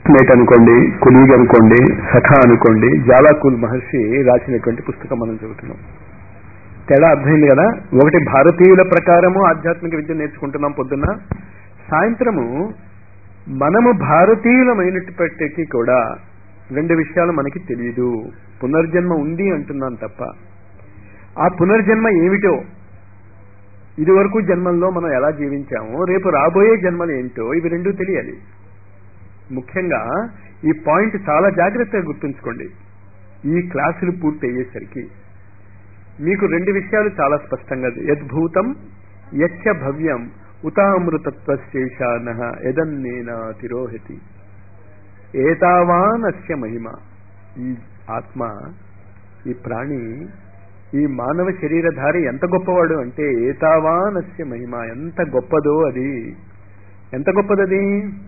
Mate అనుకోండి కులీగ్ అనుకోండి సఖ అనుకోండి జాలాకుల్ మహర్షి రాసినటువంటి పుస్తకం మనం చదువుతున్నాం తేడా అర్థమైంది కదా ఒకటి భారతీయుల ప్రకారము ఆధ్యాత్మిక విద్య నేర్చుకుంటున్నాం పొద్దున్న సాయంత్రము మనము భారతీయులమైనప్పటికీ కూడా రెండు విషయాలు మనకి తెలియదు పునర్జన్మ ఉంది అంటున్నాం తప్ప ఆ పునర్జన్మ ఏమిటో ఇది వరకు జన్మల్లో మనం ఎలా జీవించామో రేపు రాబోయే జన్మలు ఏంటో ఇవి రెండూ తెలియాలి ముఖ్యంగా ఈ పాయింట్ చాలా జాగ్రత్తగా గుర్తుంచుకోండి ఈ క్లాసులు పూర్తి అయ్యేసరికి మీకు రెండు విషయాలు చాలా స్పష్టంగా యద్భూతం యచ్చ భవ్యం ఉతామృతత్వశేషాన ఎదన్నేనా తిరోహతి ఏతావానస్య మహిమ ఈ ఆత్మ ఈ ప్రాణి ఈ మానవ శరీరధారి ఎంత గొప్పవాడు అంటే ఏతావానస్య మహిమ ఎంత గొప్పదో అది ఎంత గొప్పదది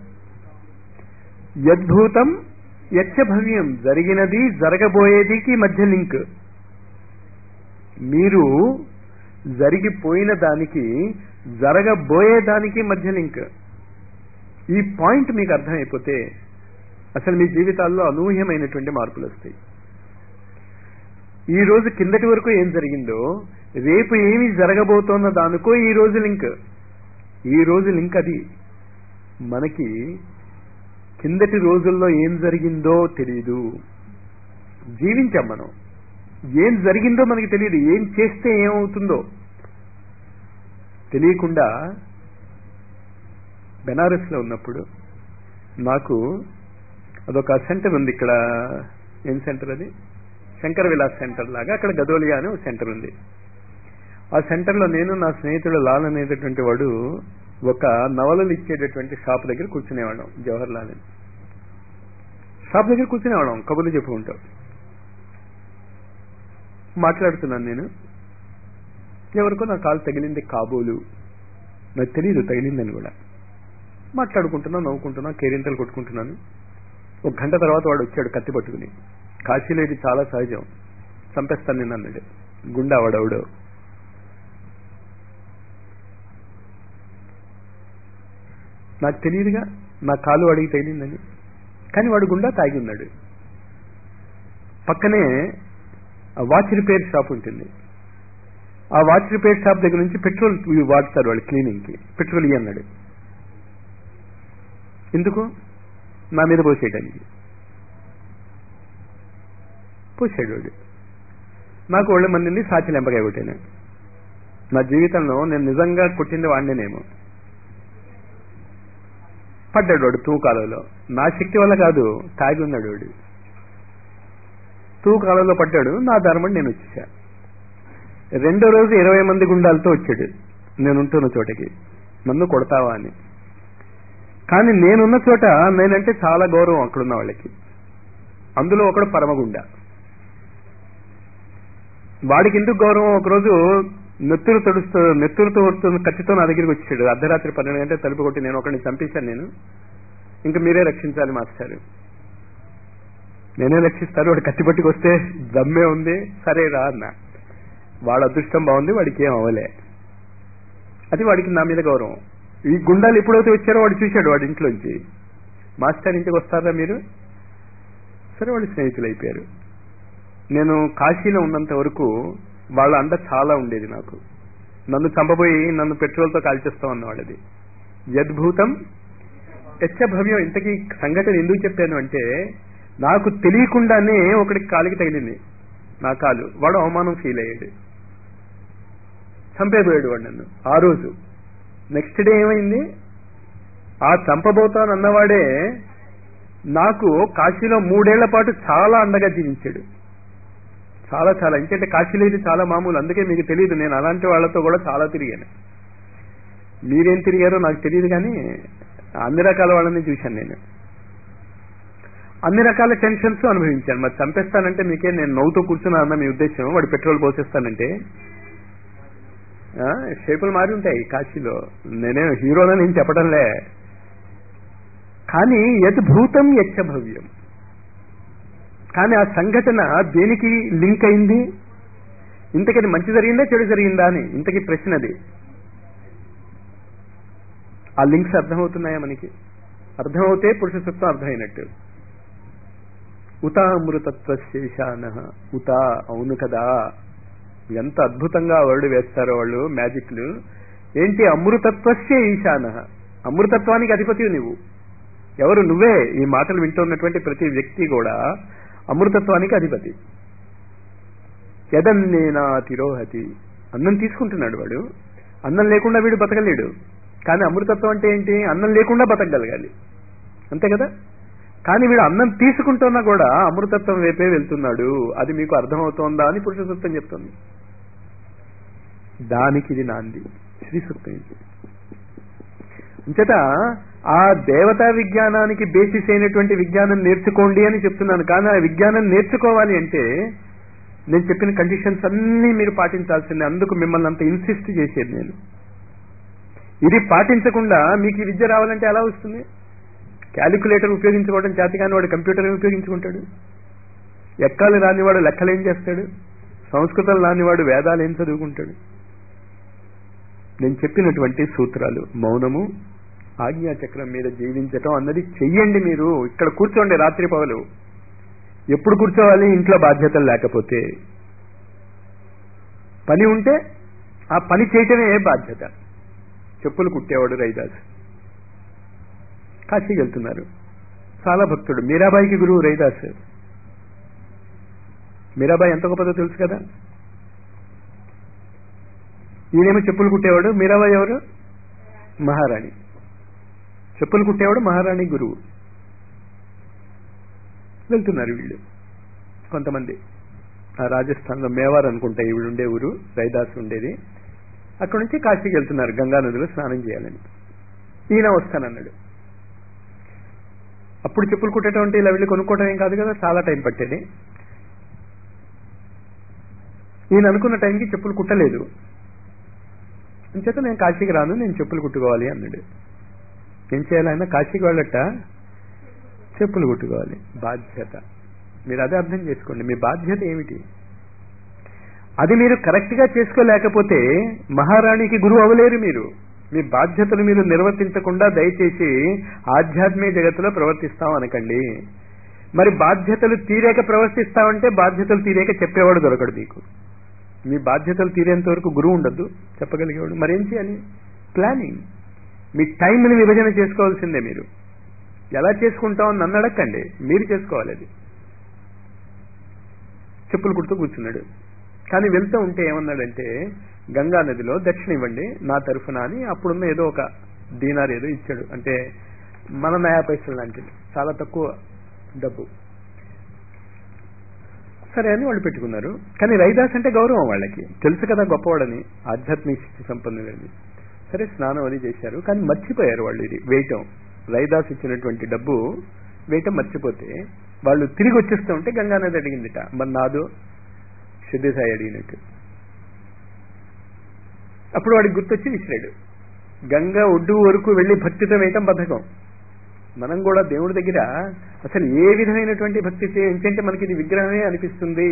యద్భూతం యచ్చ భవ్యం జరిగినది జరగబోయేదికి మధ్య లింక్ మీరు జరిగిపోయిన దానికి జరగబోయే దానికి మధ్య లింక్ ఈ పాయింట్ మీకు అర్థమైపోతే అసలు మీ జీవితాల్లో అనూహ్యమైనటువంటి మార్పులు వస్తాయి ఈ రోజు కిందటి వరకు ఏం జరిగిందో రేపు ఏమి జరగబోతోన్న దానికో ఈ రోజు లింక్ ఈ రోజు లింక్ అది మనకి కిందటి రోజుల్లో ఏం జరిగిందో తెలియదు జీవించాం మనం ఏం జరిగిందో మనకి తెలియదు ఏం చేస్తే ఏమవుతుందో తెలియకుండా బెనారస్లో ఉన్నప్పుడు నాకు అదొక సెంటర్ ఉంది ఇక్కడ ఏం సెంటర్ అది శంకర్ విలాస్ సెంటర్ లాగా అక్కడ గదోలియా అని ఒక సెంటర్ ఉంది ఆ సెంటర్లో నేను నా స్నేహితుడు లాల్ అనేటటువంటి వాడు ఒక నవలలు ఇచ్చేటటువంటి షాప్ దగ్గర కూర్చునేవాళ్ళం జవహర్ లాల్ అని షాప్ దగ్గర కూర్చునేవాళ్ళం కబుర్లు చెప్పుకుంటాం మాట్లాడుతున్నాను నేను ఎవరికో నా కాలు తగిలింది కాబోలు నాకు తెలియదు తగిలిందని కూడా మాట్లాడుకుంటున్నా నవ్వుకుంటున్నా కేరింతలు కొట్టుకుంటున్నాను ఒక గంట తర్వాత వాడు వచ్చాడు కత్తి పట్టుకుని కాశీలో ఇది చాలా సహజం చంపేస్తాను నేను అన్నాడు గుండా వాడవుడు నాకు తెలియదుగా నా కాలు వాడికి తగిలిందని కానీ వాడు గుండా తాగి ఉన్నాడు పక్కనే వాచ్ రిపేర్ షాప్ ఉంటుంది ఆ వాచ్ రిపేర్ షాప్ దగ్గర నుంచి పెట్రోల్ వాడతారు వాళ్ళు క్లీనింగ్ కి పెట్రోల్ ఇయ్యి అన్నాడు ఎందుకు నా మీద పోసేయడానికి పోసాడు వాడు నాకు ఒళ్ళ మందిని సాచి లెంపకాయ కొట్టాను నా జీవితంలో నేను నిజంగా కొట్టింది వాడినేనేమో పడ్డాడు వాడు తూకాలలో నా శక్తి వల్ల కాదు తాగి ఉన్నాడు వాడు తూకాలలో పడ్డాడు నా ధర్మం నేను వచ్చేసా రెండో రోజు ఇరవై మంది గుండాలతో వచ్చాడు నేనుంటున్న చోటకి నన్ను కొడతావా అని కానీ నేనున్న చోట నేనంటే చాలా గౌరవం అక్కడున్న వాళ్ళకి అందులో ఒకడు పరమగుండ వాడికి ఎందుకు గౌరవం ఒకరోజు నెత్తురు తొడుస్తూ నెత్తురుతో వస్తున్న కత్తితో నా దగ్గరికి వచ్చాడు అర్ధరాత్రి పన్నెండు గంటలు తలుపు కొట్టి నేను ఒకరిని చంపేశాను నేను ఇంకా మీరే రక్షించాలి మాస్టర్ నేనే రక్షిస్తారు వాడు కత్తి పట్టుకు వస్తే దమ్మే ఉంది సరే రా అన్న వాడు అదృష్టం బాగుంది వాడికి ఏం అవ్వలే అది వాడికి నా మీద గౌరవం ఈ గుండాలు ఎప్పుడైతే వచ్చారో వాడు చూశాడు వాడి ఇంట్లోంచి మాస్టర్ ఇంటికి వస్తారా మీరు సరే వాళ్ళు స్నేహితులు అయిపోయారు నేను కాశీలో ఉన్నంత వరకు వాళ్ళ అండ చాలా ఉండేది నాకు నన్ను చంపబోయి నన్ను పెట్రోల్తో కాల్చేస్తాం అన్నవాళ్ళది యద్భూతం భవ్యం ఇంతకీ సంఘటన ఎందుకు చెప్పాను అంటే నాకు తెలియకుండానే ఒకడికి కాలికి తగిలింది నా కాలు వాడు అవమానం ఫీల్ అయ్యాడు చంపేపోయాడు వాడు నన్ను ఆ రోజు నెక్స్ట్ డే ఏమైంది ఆ చంపబోతాను అన్నవాడే నాకు కాశీలో మూడేళ్ల పాటు చాలా అండగా జీవించాడు చాలా చాలా ఎందుకంటే కాశీలో ఇది చాలా మామూలు అందుకే మీకు తెలియదు నేను అలాంటి వాళ్ళతో కూడా చాలా తిరిగాను మీరేం తిరిగారో నాకు తెలియదు కానీ అన్ని రకాల వాళ్ళని చూశాను నేను అన్ని రకాల టెన్షన్స్ అనుభవించాను మరి చంపేస్తానంటే మీకే నేను నవ్వుతూ కూర్చున్నా అన్న మీ ఉద్దేశం వాడు పెట్రోల్ పోసేస్తానంటే షేపులు మారి ఉంటాయి కాశీలో నేనే హీరోనా నేను చెప్పడంలే కానీ యత్ భూతం యచ్చ భవ్యం కానీ ఆ సంఘటన దేనికి లింక్ అయింది ఇంతకది మంచి జరిగిందా చెడు జరిగిందా అని ఇంతకి ప్రశ్న అది ఆ లింక్స్ అర్థమవుతున్నాయా మనకి అర్థమవుతే పురుష సూక్తం అర్థమైనట్టు ఉతామృతత్వ శేషాన ఉత అవును కదా ఎంత అద్భుతంగా వర్డ్ వేస్తారో వాళ్ళు మ్యాజిక్లు ఏంటి అమృతత్వస్య ఈశాన అమృతత్వానికి అధిపతి నువ్వు ఎవరు నువ్వే ఈ మాటలు వింటున్నటువంటి ప్రతి వ్యక్తి కూడా అమృతత్వానికి అధిపతి యదన్నేనా తిరోహతి అన్నం తీసుకుంటున్నాడు వాడు అన్నం లేకుండా వీడు బతకలేడు కానీ అమృతత్వం అంటే ఏంటి అన్నం లేకుండా బతకగలగాలి అంతే కదా కానీ వీడు అన్నం తీసుకుంటున్నా కూడా అమృతత్వం వైపే వెళ్తున్నాడు అది మీకు అర్థమవుతోందా అని పురుష సూక్తం చెప్తుంది దానికి ఇది నాంది శ్రీ సూక్తం ఇది అంచేత ఆ దేవతా విజ్ఞానానికి బేసిస్ అయినటువంటి విజ్ఞానం నేర్చుకోండి అని చెప్తున్నాను కానీ ఆ విజ్ఞానం నేర్చుకోవాలి అంటే నేను చెప్పిన కండిషన్స్ అన్నీ మీరు పాటించాల్సిందే అందుకు మిమ్మల్ని అంత ఇన్సిస్ట్ చేసేది నేను ఇది పాటించకుండా మీకు ఈ విద్య రావాలంటే ఎలా వస్తుంది క్యాలిక్యులేటర్ ఉపయోగించుకోవడం చేత కానీ వాడు కంప్యూటర్ ఉపయోగించుకుంటాడు ఎక్కాలు రానివాడు లెక్కలు ఏం చేస్తాడు సంస్కృతం రానివాడు వేదాలు ఏం చదువుకుంటాడు నేను చెప్పినటువంటి సూత్రాలు మౌనము ఆజ్ఞాచక్రం మీద జీవించటం అన్నది చెయ్యండి మీరు ఇక్కడ కూర్చోండి రాత్రి పగలు ఎప్పుడు కూర్చోవాలి ఇంట్లో బాధ్యతలు లేకపోతే పని ఉంటే ఆ పని చేయటమే బాధ్యత చెప్పులు కుట్టేవాడు రైదాస్ కాశీకి వెళ్తున్నారు చాలా భక్తుడు మీరాబాయికి గురువు రైదాస్ మీరాబాయి ఎంత గొప్పదో తెలుసు కదా ఈయనేమో చెప్పులు కుట్టేవాడు మీరాబాయి ఎవరు మహారాణి చెప్పులు కుట్టేవాడు మహారాణి గురువు వెళ్తున్నారు వీళ్ళు కొంతమంది ఆ రాజస్థాన్లో మేవార్ అనుకుంటా ఈవిడ ఉండే ఊరు రైదాస్ ఉండేది అక్కడ నుంచి కాశీకి వెళ్తున్నారు గంగా నదిలో స్నానం చేయాలని ఈయన వస్తానన్నాడు అప్పుడు చెప్పులు కుట్టడం అంటే ఇలా వెళ్ళి కొనుక్కోవడం ఏం కాదు కదా చాలా టైం పట్టేది ఈయన అనుకున్న టైంకి చెప్పులు కుట్టలేదు అంచేత నేను కాశీకి రాను నేను చెప్పులు కుట్టుకోవాలి అన్నాడు ఏం చేయాలి ఆయన కాశీకి వెళ్ళట చెప్పులు కుట్టుకోవాలి బాధ్యత మీరు అదే అర్థం చేసుకోండి మీ బాధ్యత ఏమిటి అది మీరు కరెక్ట్ గా చేసుకోలేకపోతే మహారాణికి గురువు అవ్వలేరు మీరు మీ బాధ్యతలు మీరు నిర్వర్తించకుండా దయచేసి ఆధ్యాత్మిక జగత్తులో ప్రవర్తిస్తాం అనకండి మరి బాధ్యతలు తీరేక ప్రవర్తిస్తామంటే బాధ్యతలు తీరేక చెప్పేవాడు దొరకడు మీకు మీ బాధ్యతలు తీరేంత వరకు గురువు ఉండద్దు చెప్పగలిగేవాడు మరేం చేయాలి ప్లానింగ్ మీ టైంని విభజన చేసుకోవాల్సిందే మీరు ఎలా చేసుకుంటాం నన్ను అడగండి మీరు చేసుకోవాలి అది చెప్పులు కుడుతూ కూర్చున్నాడు కానీ వెళ్తూ ఉంటే ఏమన్నాడంటే గంగా నదిలో దక్షిణ ఇవ్వండి నా తరఫున అని అప్పుడున్న ఏదో ఒక దీనార్ ఏదో ఇచ్చాడు అంటే మన నయా పైసలు లాంటిది చాలా తక్కువ డబ్బు సరే అని వాళ్ళు పెట్టుకున్నారు కానీ రైదాస్ అంటే గౌరవం వాళ్ళకి తెలుసు కదా గొప్పవాడని ఆధ్యాత్మిక శక్తి సంపన్నులని సరే స్నానం అది చేశారు కానీ మర్చిపోయారు వాళ్ళు ఇది వేయటం రైదాస్ ఇచ్చినటువంటి డబ్బు వేయటం మర్చిపోతే వాళ్ళు తిరిగి వచ్చేస్తూ ఉంటే గంగానది అడిగిందిట మరి నాదో సిద్ధిసాయి అడిగినట్టు అప్పుడు వాడికి గుర్తొచ్చి విసిరాడు గంగా ఒడ్డు వరకు వెళ్లి భక్తితో వేయటం బద్ధకం మనం కూడా దేవుడి దగ్గర అసలు ఏ విధమైనటువంటి భక్తి చేయించంటే మనకి ఇది విగ్రహమే అనిపిస్తుంది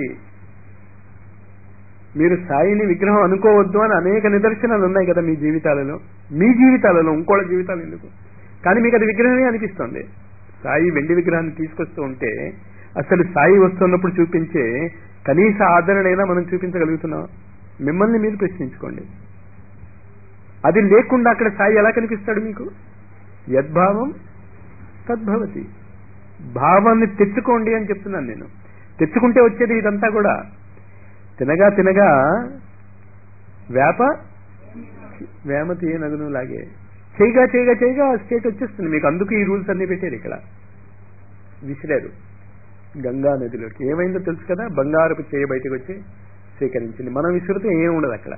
మీరు సాయిని విగ్రహం అనుకోవద్దు అని అనేక నిదర్శనాలు ఉన్నాయి కదా మీ జీవితాలలో మీ జీవితాలలో ఇంకోళ్ళ జీవితాలు ఎందుకు కానీ మీకు అది విగ్రహమే అనిపిస్తుంది సాయి వెండి విగ్రహాన్ని తీసుకొస్తూ ఉంటే అసలు సాయి వస్తున్నప్పుడు చూపించే కనీస ఆదరణైనా మనం చూపించగలుగుతున్నాం మిమ్మల్ని మీరు ప్రశ్నించుకోండి అది లేకుండా అక్కడ సాయి ఎలా కనిపిస్తాడు మీకు యద్భావం తద్భవతి భావాన్ని తెచ్చుకోండి అని చెప్తున్నాను నేను తెచ్చుకుంటే వచ్చేది ఇదంతా కూడా తినగా తినగా వేప వేమ తీయనగును లాగే చేయగా చేయగా చేయగా స్టేట్ వచ్చేస్తుంది మీకు అందుకు ఈ రూల్స్ అన్ని పెట్టారు ఇక్కడ విసిరారు గంగా నదిలోకి ఏమైందో తెలుసు కదా బంగారపు చేయ బయటకు వచ్చి స్వీకరించింది మనం విసిరితే ఏం ఉండదు అక్కడ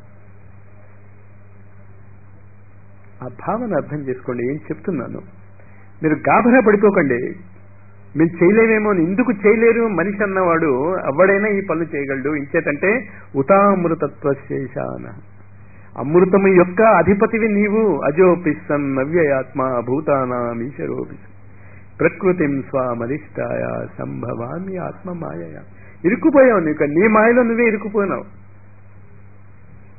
ఆ భావన అర్థం చేసుకోండి ఏం చెప్తున్నాను మీరు గాభరా పడిపోకండి మీరు చేయలేమేమో అని ఎందుకు చేయలేరు మనిషి అన్నవాడు ఎవడైనా ఈ పనులు చేయగలడు ఇంచేతంటే ఉతామృతత్వ శేషాన అమృతము యొక్క అధిపతివి నీవు అజోపిస్సన్ నవ్యయాత్మ భూతానామీశరోపి ప్రకృతిం స్వామధిష్టాయ సంభవామి ఆత్మ మాయయ ఇరుక్కుపోయావు నీకు నీ మాయలో నువ్వే ఇరుక్కుపోయినావు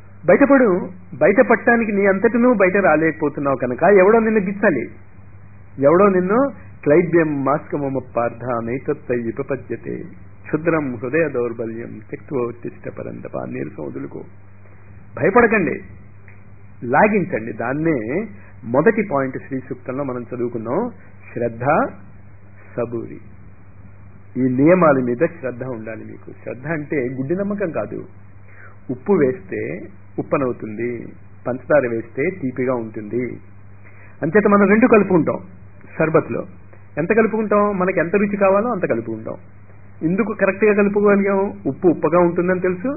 బయటపడు బయట పట్టడానికి నీ అంతటి నువ్వు బయట రాలేకపోతున్నావు కనుక ఎవడో నిన్ను గిచ్చాలి ఎవడో నిన్ను క్లైబ్యం మాస్కమమ పార్థ నైతత్వ విపపద్యతే క్షుద్రం హృదయ దౌర్బల్యం తెక్తుతిష్ట పరంతప నీరసం వదులుకో భయపడకండి లాగించండి దాన్నే మొదటి పాయింట్ శ్రీ సూక్తంలో మనం చదువుకున్నాం శ్రద్ధ సబూరి ఈ నియమాల మీద శ్రద్ధ ఉండాలి మీకు శ్రద్ధ అంటే గుడ్డి నమ్మకం కాదు ఉప్పు వేస్తే ఉప్పనవుతుంది పంచదార వేస్తే తీపిగా ఉంటుంది అంచేత మనం రెండు కలుపుకుంటాం షర్బత్లో ఎంత కలుపుకుంటాం మనకి ఎంత రుచి కావాలో అంత కలుపుకుంటాం ఎందుకు కరెక్ట్గా కలుపుకోగలిగాం ఉప్పు ఉప్పగా ఉంటుందని తెలుసు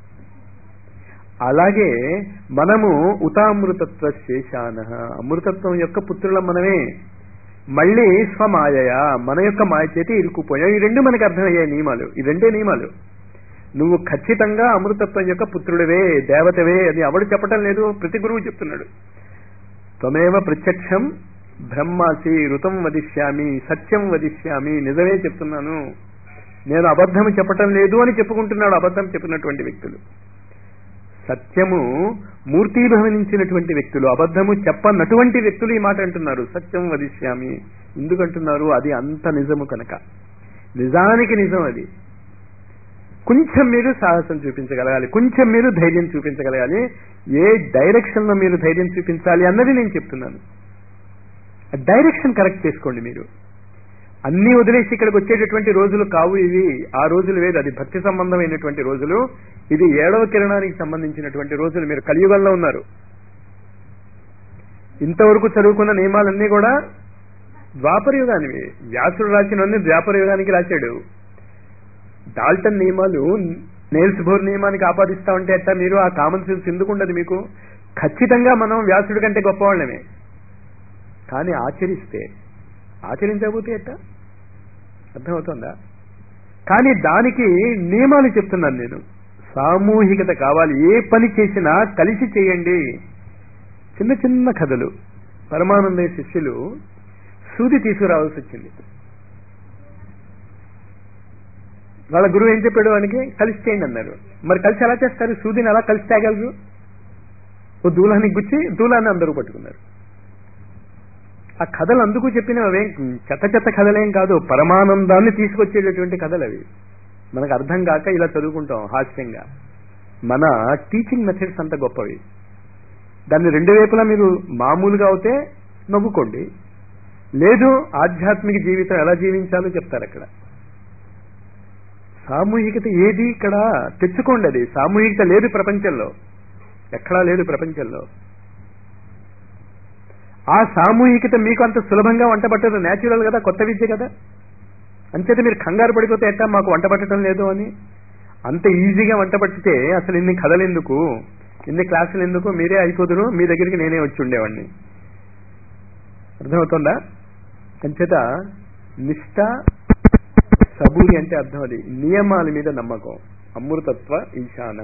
అలాగే మనము ఉతామృతత్వ శేషాన అమృతత్వం యొక్క పుత్రులం మనమే మళ్ళీ స్వమాయయ మన యొక్క మాయ చేతి ఇరుక్కుపోయాం ఈ రెండు మనకి అర్థమయ్యాయి నియమాలు ఈ రెండే నియమాలు నువ్వు ఖచ్చితంగా అమృతత్వం యొక్క పుత్రుడివే దేవతవే అని ఎవడు చెప్పటం లేదు ప్రతి గురువు చెప్తున్నాడు త్వమేవ ప్రత్యక్షం బ్రహ్మాసి ఋతం వదిష్యామి సత్యం వదిష్యామి నిజమే చెప్తున్నాను నేను అబద్ధం చెప్పటం లేదు అని చెప్పుకుంటున్నాడు అబద్ధం చెప్పినటువంటి వ్యక్తులు సత్యము మూర్తీభవనించినటువంటి వ్యక్తులు అబద్ధము చెప్పనటువంటి వ్యక్తులు ఈ మాట అంటున్నారు సత్యం వదిష్యామి ఎందుకంటున్నారు అది అంత నిజము కనుక నిజానికి నిజం అది కొంచెం మీరు సాహసం చూపించగలగాలి కొంచెం మీరు ధైర్యం చూపించగలగాలి ఏ డైరెక్షన్ లో మీరు ధైర్యం చూపించాలి అన్నది నేను చెప్తున్నాను డైరెక్షన్ కరెక్ట్ చేసుకోండి మీరు అన్ని వదిలేసి ఇక్కడికి వచ్చేటటువంటి రోజులు కావు ఇవి ఆ రోజులు వేరు అది భక్తి సంబంధమైనటువంటి రోజులు ఇది ఏడవ కిరణానికి సంబంధించినటువంటి రోజులు మీరు కలియుగంలో ఉన్నారు ఇంతవరకు చదువుకున్న నియమాలన్నీ కూడా ద్వాపర యుగానివి వ్యాసుడు రాసినవన్నీ ద్వాపర యుగానికి రాశాడు డాల్టన్ నియమాలు నేల్స్ బోర్ నియమానికి ఆపాదిస్తామంటే ఎట్టా మీరు ఆ కామన్ సెన్స్ ఎందుకు ఉండదు మీకు ఖచ్చితంగా మనం వ్యాసుడి కంటే గొప్పవాళ్ళమే కానీ ఆచరిస్తే ఆచరించకపోతే ఎట్టా అర్థమవుతుందా కానీ దానికి నియమాలు చెప్తున్నాను నేను సామూహికత కావాలి ఏ పని చేసినా కలిసి చేయండి చిన్న చిన్న కథలు పరమానందయ్య శిష్యులు సూది తీసుకురావాల్సి వచ్చింది వాళ్ళ గురువు ఏం చెప్పాడు వానికి కలిసి చేయండి అన్నారు మరి కలిసి ఎలా చేస్తారు సూదిని ఎలా కలిసి తేగలరు ఓ దూలానికి గుచ్చి దూలాన్ని అందరూ పట్టుకున్నారు ఆ కథలు అందుకు చెప్పిన అవేం చెత్త చెత్త కథలేం కాదు పరమానందాన్ని తీసుకొచ్చేటటువంటి కథలు అవి మనకు అర్థం కాక ఇలా చదువుకుంటాం హాస్యంగా మన టీచింగ్ మెథడ్స్ అంత గొప్పవి దాన్ని రెండు వైపులా మీరు మామూలుగా అవుతే నవ్వుకోండి లేదు ఆధ్యాత్మిక జీవితం ఎలా జీవించాలో చెప్తారు అక్కడ సామూహికత ఏది ఇక్కడ తెచ్చుకోండి అది సామూహికత లేదు ప్రపంచంలో ఎక్కడా లేదు ప్రపంచంలో ఆ సామూహికత మీకు అంత సులభంగా వంట పట్టదు న్యాచురల్ కదా కొత్త విద్య కదా అంచేత మీరు కంగారు పడిపోతే ఎట్టా మాకు వంట పట్టడం లేదు అని అంత ఈజీగా వంట పట్టితే అసలు ఇన్ని కథలు ఎందుకు ఇన్ని క్లాసులు ఎందుకు మీరే అయిపోదురు మీ దగ్గరికి నేనే వచ్చి ఉండేవాడిని అర్థమవుతుందా అంచేత నిష్ట సబూరి అంటే అర్థం అది నియమాల మీద నమ్మకం అమృతత్వ ఈశాన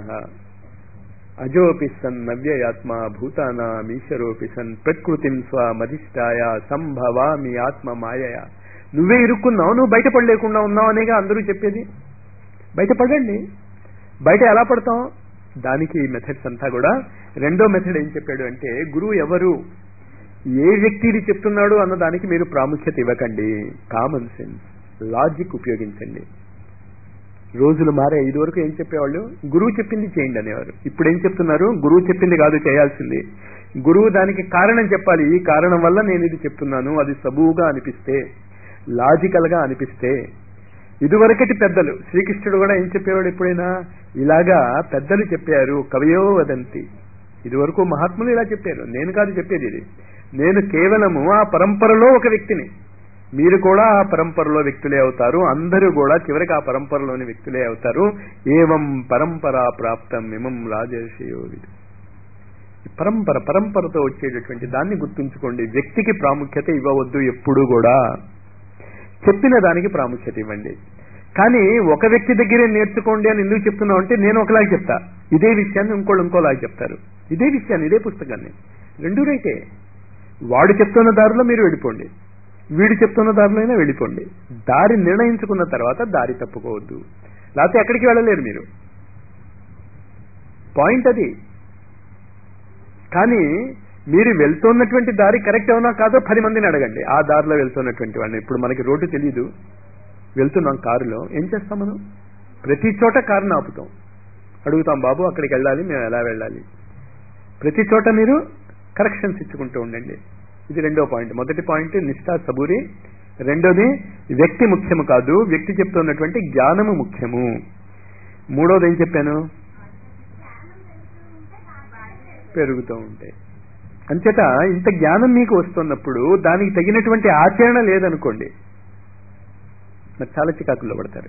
అజోపి సన్ నవ్యయాత్మ భూతానామీశ్వరోపి సన్ ప్రకృతిం స్వమధిష్టాయ సంభవామి ఆత్మ మాయయ నువ్వే ఇరుక్కున్నావు నువ్వు బయటపడలేకుండా ఉన్నావు అనేగా అందరూ చెప్పేది బయటపడండి బయట ఎలా పడతాం దానికి ఈ మెథడ్స్ అంతా కూడా రెండో మెథడ్ ఏం చెప్పాడు అంటే గురువు ఎవరు ఏ వ్యక్తి ఇది చెప్తున్నాడు అన్న దానికి మీరు ప్రాముఖ్యత ఇవ్వకండి కామన్ సెన్స్ లాజిక్ ఉపయోగించండి రోజులు మారే ఐదు వరకు ఏం చెప్పేవాళ్ళు గురువు చెప్పింది చేయండి అనేవారు ఇప్పుడు ఏం చెప్తున్నారు గురువు చెప్పింది కాదు చేయాల్సింది గురువు దానికి కారణం చెప్పాలి ఈ కారణం వల్ల నేను ఇది చెప్తున్నాను అది సబువుగా అనిపిస్తే లాజికల్ గా అనిపిస్తే ఇదివరకటి పెద్దలు శ్రీకృష్ణుడు కూడా ఏం చెప్పేవాడు ఎప్పుడైనా ఇలాగా పెద్దలు చెప్పారు కవయో వదంతి ఇదివరకు మహాత్ములు ఇలా చెప్పారు నేను కాదు చెప్పేది ఇది నేను కేవలము ఆ పరంపరలో ఒక వ్యక్తిని మీరు కూడా ఆ పరంపరలో వ్యక్తులే అవుతారు అందరూ కూడా చివరికి ఆ పరంపరలోని వ్యక్తులే అవుతారు ఏవం పరంపరా ప్రాప్తం ఇమం రాజర్షయో విధి పరంపర పరంపరతో వచ్చేటటువంటి దాన్ని గుర్తుంచుకోండి వ్యక్తికి ప్రాముఖ్యత ఇవ్వవద్దు ఎప్పుడూ కూడా చెప్పిన దానికి ప్రాముఖ్యత ఇవ్వండి కానీ ఒక వ్యక్తి దగ్గరే నేర్చుకోండి అని ఎందుకు చెప్తున్నావు అంటే నేను ఒకలాగా చెప్తా ఇదే విషయాన్ని ఇంకోళ్ళు ఇంకోలాగా చెప్తారు ఇదే విషయాన్ని ఇదే పుస్తకాన్ని రెండు రైతే వాడు చెప్తున్న దారిలో మీరు వెళ్ళిపోండి వీడు చెప్తున్న దారిలో అయినా వెళ్ళిపోండి దారి నిర్ణయించుకున్న తర్వాత దారి తప్పుకోవద్దు లేకపోతే ఎక్కడికి వెళ్ళలేరు మీరు పాయింట్ అది కానీ మీరు వెళ్తున్నటువంటి దారి కరెక్ట్ అవునా కాదో పది మందిని అడగండి ఆ దారిలో వెళ్తున్నటువంటి వాళ్ళని ఇప్పుడు మనకి రోడ్డు తెలియదు వెళ్తున్నాం కారులో ఏం చేస్తాం మనం ప్రతి చోట కారుని ఆపుతాం అడుగుతాం బాబు అక్కడికి వెళ్ళాలి మేము ఎలా వెళ్ళాలి ప్రతి చోట మీరు కరెక్షన్స్ ఇచ్చుకుంటూ ఉండండి ఇది రెండో పాయింట్ మొదటి పాయింట్ నిష్ఠా సబూరి రెండోది వ్యక్తి ముఖ్యము కాదు వ్యక్తి చెప్తున్నటువంటి జ్ఞానము ముఖ్యము మూడోది ఏం చెప్పాను పెరుగుతూ ఉంటాయి అంచేత ఇంత జ్ఞానం మీకు వస్తున్నప్పుడు దానికి తగినటువంటి ఆచరణ లేదనుకోండి మరి చాలా చికాకుల్లో పడతారు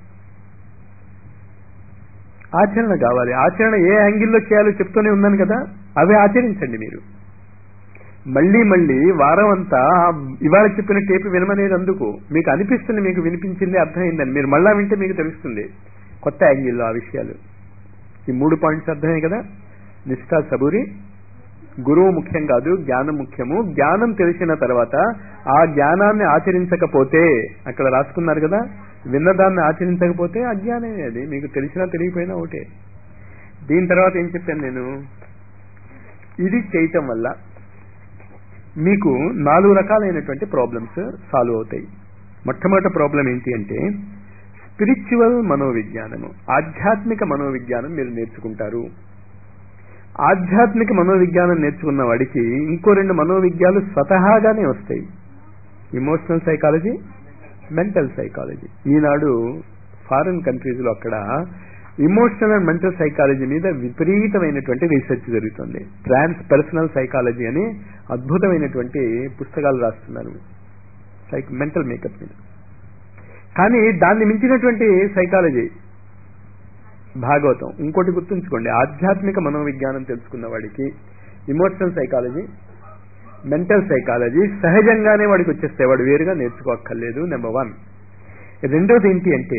ఆచరణ కావాలి ఆచరణ ఏ యాంగిల్లో చేయాలో చెప్తూనే ఉన్నాను కదా అవి ఆచరించండి మీరు మళ్ళీ మళ్ళీ వారం అంతా ఇవాళ చెప్పిన టేపు వినమనేది అందుకు మీకు అనిపిస్తుంది మీకు వినిపించింది అర్థమైందని మీరు మళ్ళా వింటే మీకు తెలుస్తుంది కొత్త యాంగిల్లో ఆ విషయాలు ఈ మూడు పాయింట్స్ అర్థమే కదా నిష్ఠా సబూరి గురువు ముఖ్యం కాదు జ్ఞానం ముఖ్యము జ్ఞానం తెలిసిన తర్వాత ఆ జ్ఞానాన్ని ఆచరించకపోతే అక్కడ రాసుకున్నారు కదా విన్నదాన్ని ఆచరించకపోతే అజ్ఞానమే అది మీకు తెలిసినా తెలియపోయినా ఒకటే దీని తర్వాత ఏం చెప్పాను నేను ఇది చేయటం వల్ల మీకు నాలుగు రకాలైనటువంటి ప్రాబ్లమ్స్ సాల్వ్ అవుతాయి మొట్టమొదటి ప్రాబ్లం ఏంటి అంటే స్పిరిచువల్ మనోవిజ్ఞానము ఆధ్యాత్మిక మనోవిజ్ఞానం మీరు నేర్చుకుంటారు ఆధ్యాత్మిక మనోవిజ్ఞానం నేర్చుకున్న వాడికి ఇంకో రెండు మనోవిజ్ఞాలు స్వతహాగానే వస్తాయి ఇమోషనల్ సైకాలజీ మెంటల్ సైకాలజీ ఈనాడు ఫారిన్ కంట్రీస్ లో అక్కడ ఇమోషనల్ అండ్ మెంటల్ సైకాలజీ మీద విపరీతమైనటువంటి రీసెర్చ్ జరుగుతుంది ట్రాన్స్ పర్సనల్ సైకాలజీ అని అద్భుతమైనటువంటి పుస్తకాలు రాస్తున్నారు సైక్ మెంటల్ మేకప్ మీద కానీ దాన్ని మించినటువంటి సైకాలజీ భాగవతం ఇంకోటి గుర్తుంచుకోండి ఆధ్యాత్మిక మనోవిజ్ఞానం తెలుసుకున్న వాడికి ఇమోషనల్ సైకాలజీ మెంటల్ సైకాలజీ సహజంగానే వాడికి వచ్చేస్తే వాడు వేరుగా నేర్చుకోక్కర్లేదు నెంబర్ వన్ రెండోది ఏంటి అంటే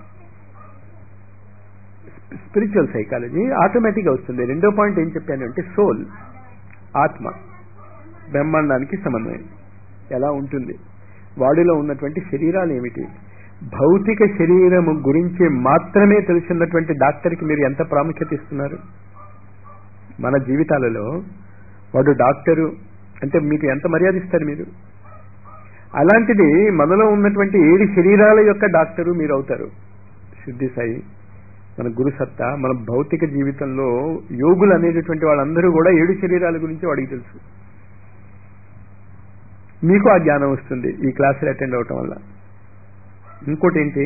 స్పిరిచువల్ సైకాలజీ ఆటోమేటిక్గా వస్తుంది రెండో పాయింట్ ఏం చెప్పాను అంటే సోల్ ఆత్మ బ్రహ్మాండానికి సమన్వయం ఎలా ఉంటుంది వాడిలో ఉన్నటువంటి శరీరాలు ఏమిటి భౌతిక శరీరము గురించి మాత్రమే తెలిసినటువంటి డాక్టర్కి మీరు ఎంత ప్రాముఖ్యత ఇస్తున్నారు మన జీవితాలలో వాడు డాక్టరు అంటే మీకు ఎంత మర్యాద ఇస్తారు మీరు అలాంటిది మనలో ఉన్నటువంటి ఏడు శరీరాల యొక్క డాక్టరు మీరు అవుతారు సిద్ధి సాయి మన గురుసత్తా మన భౌతిక జీవితంలో యోగులు అనేటటువంటి వాళ్ళందరూ కూడా ఏడు శరీరాల గురించి వాడికి తెలుసు మీకు ఆ జ్ఞానం వస్తుంది ఈ క్లాసులు అటెండ్ అవటం వల్ల ఇంకోటి ఏంటి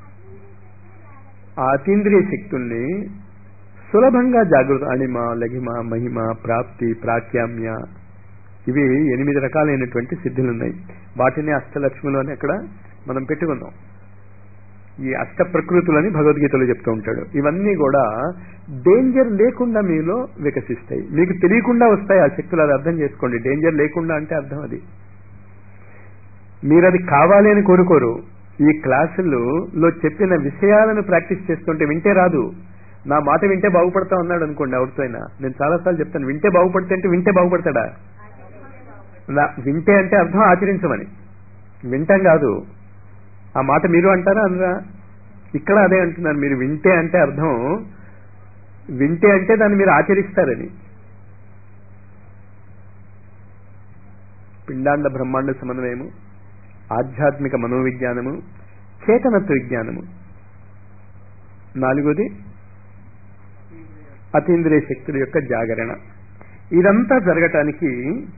ఆ అతీంద్రియ శక్తుల్ని సులభంగా జాగృత అణిమ లఘిమ మహిమ ప్రాప్తి ప్రాఖ్యామ్య ఇవి ఎనిమిది రకాలైనటువంటి సిద్ధులు ఉన్నాయి వాటిని అష్టలక్ష్ములు అని అక్కడ మనం పెట్టుకుందాం ఈ అష్ట ప్రకృతులని భగవద్గీతలో చెప్తూ ఉంటాడు ఇవన్నీ కూడా డేంజర్ లేకుండా మీలో వికసిస్తాయి మీకు తెలియకుండా వస్తాయి ఆ శక్తులు అది అర్థం చేసుకోండి డేంజర్ లేకుండా అంటే అర్థం అది మీరు అది కావాలి అని కోరుకోరు ఈ క్లాసుల్లో చెప్పిన విషయాలను ప్రాక్టీస్ చేస్తుంటే వింటే రాదు నా మాట వింటే బాగుపడతా ఉన్నాడు అనుకోండి ఎవరితో అయినా నేను చాలాసార్లు చెప్తాను వింటే బాగుపడితే అంటే వింటే బాగుపడతాడా వింటే అంటే అర్థం ఆచరించమని వింటాం కాదు ఆ మాట మీరు అంటారా అనరా ఇక్కడ అదే అంటున్నారు మీరు వింటే అంటే అర్థం వింటే అంటే దాన్ని మీరు ఆచరిస్తారని పిండాండ బ్రహ్మాండ సమన్వయము ఆధ్యాత్మిక మనోవిజ్ఞానము చేతనత్వ విజ్ఞానము నాలుగోది అతీంద్రియ శక్తుల యొక్క జాగరణ ఇదంతా జరగటానికి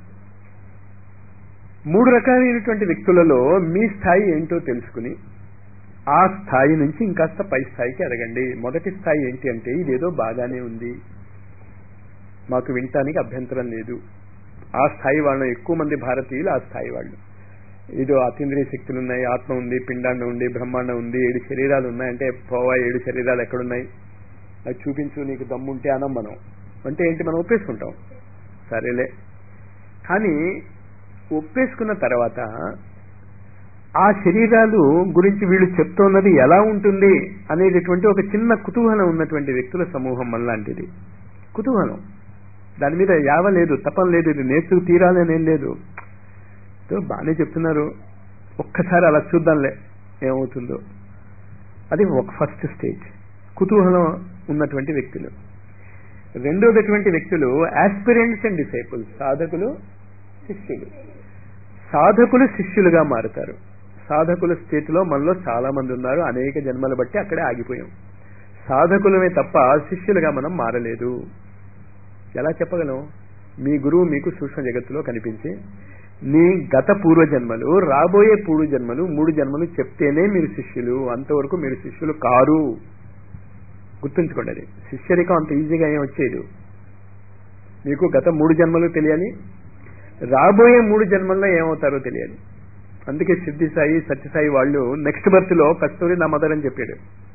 మూడు రకాలైనటువంటి వ్యక్తులలో మీ స్థాయి ఏంటో తెలుసుకుని ఆ స్థాయి నుంచి ఇంకాస్త పై స్థాయికి ఎదగండి మొదటి స్థాయి ఏంటి అంటే ఇదేదో బాగానే ఉంది మాకు వినటానికి అభ్యంతరం లేదు ఆ స్థాయి వాళ్ళని ఎక్కువ మంది భారతీయులు ఆ స్థాయి వాళ్ళు ఇదో అతీంద్రియ శక్తులు ఉన్నాయి ఆత్మ ఉంది పిండాండం ఉంది బ్రహ్మాండం ఉంది ఏడు శరీరాలు ఉన్నాయంటే పోవా ఏడు శరీరాలు ఎక్కడున్నాయి అది చూపించు నీకు దమ్ముంటే అనం మనం అంటే ఏంటి మనం ఒప్పేసుకుంటాం సరేలే కానీ ఒప్పేసుకున్న తర్వాత ఆ శరీరాలు గురించి వీళ్ళు చెప్తున్నది ఎలా ఉంటుంది అనేటటువంటి ఒక చిన్న కుతూహలం ఉన్నటువంటి వ్యక్తుల సమూహం మనలాంటిది కుతూహలం దాని మీద యావ లేదు తపం లేదు ఇది నేర్చుకు తీరాలనేం లేదు బాగానే చెప్తున్నారు ఒక్కసారి అలా చూద్దాంలే ఏమవుతుందో అది ఒక ఫస్ట్ స్టేజ్ కుతూహలం ఉన్నటువంటి వ్యక్తులు రెండోదటువంటి వ్యక్తులు ఆస్పిరెంట్స్ అండ్ డిసైపుల్స్ సాధకులు శిష్యులు సాధకులు శిష్యులుగా మారుతారు సాధకుల స్థితిలో మనలో చాలా మంది ఉన్నారు అనేక జన్మలు బట్టి అక్కడే ఆగిపోయాం సాధకులమే తప్ప శిష్యులుగా మనం మారలేదు ఎలా చెప్పగలం మీ గురువు మీకు సూక్ష్మ జగత్తులో కనిపించి నీ గత పూర్వ జన్మలు రాబోయే పూర్వ జన్మలు మూడు జన్మలు చెప్తేనే మీరు శిష్యులు అంతవరకు మీరు శిష్యులు కారు గుర్తుంచుకోండి అది శిష్యరికం అంత ఈజీగా ఏం వచ్చేది మీకు గత మూడు జన్మలు తెలియాలి రాబోయే మూడు జన్మల్లో ఏమవుతారో తెలియాలి అందుకే సిద్ధి సాయి సత్యసాయి వాళ్ళు నెక్స్ట్ బర్త్ లో కస్తూరి నా మదర్ అని చెప్పాడు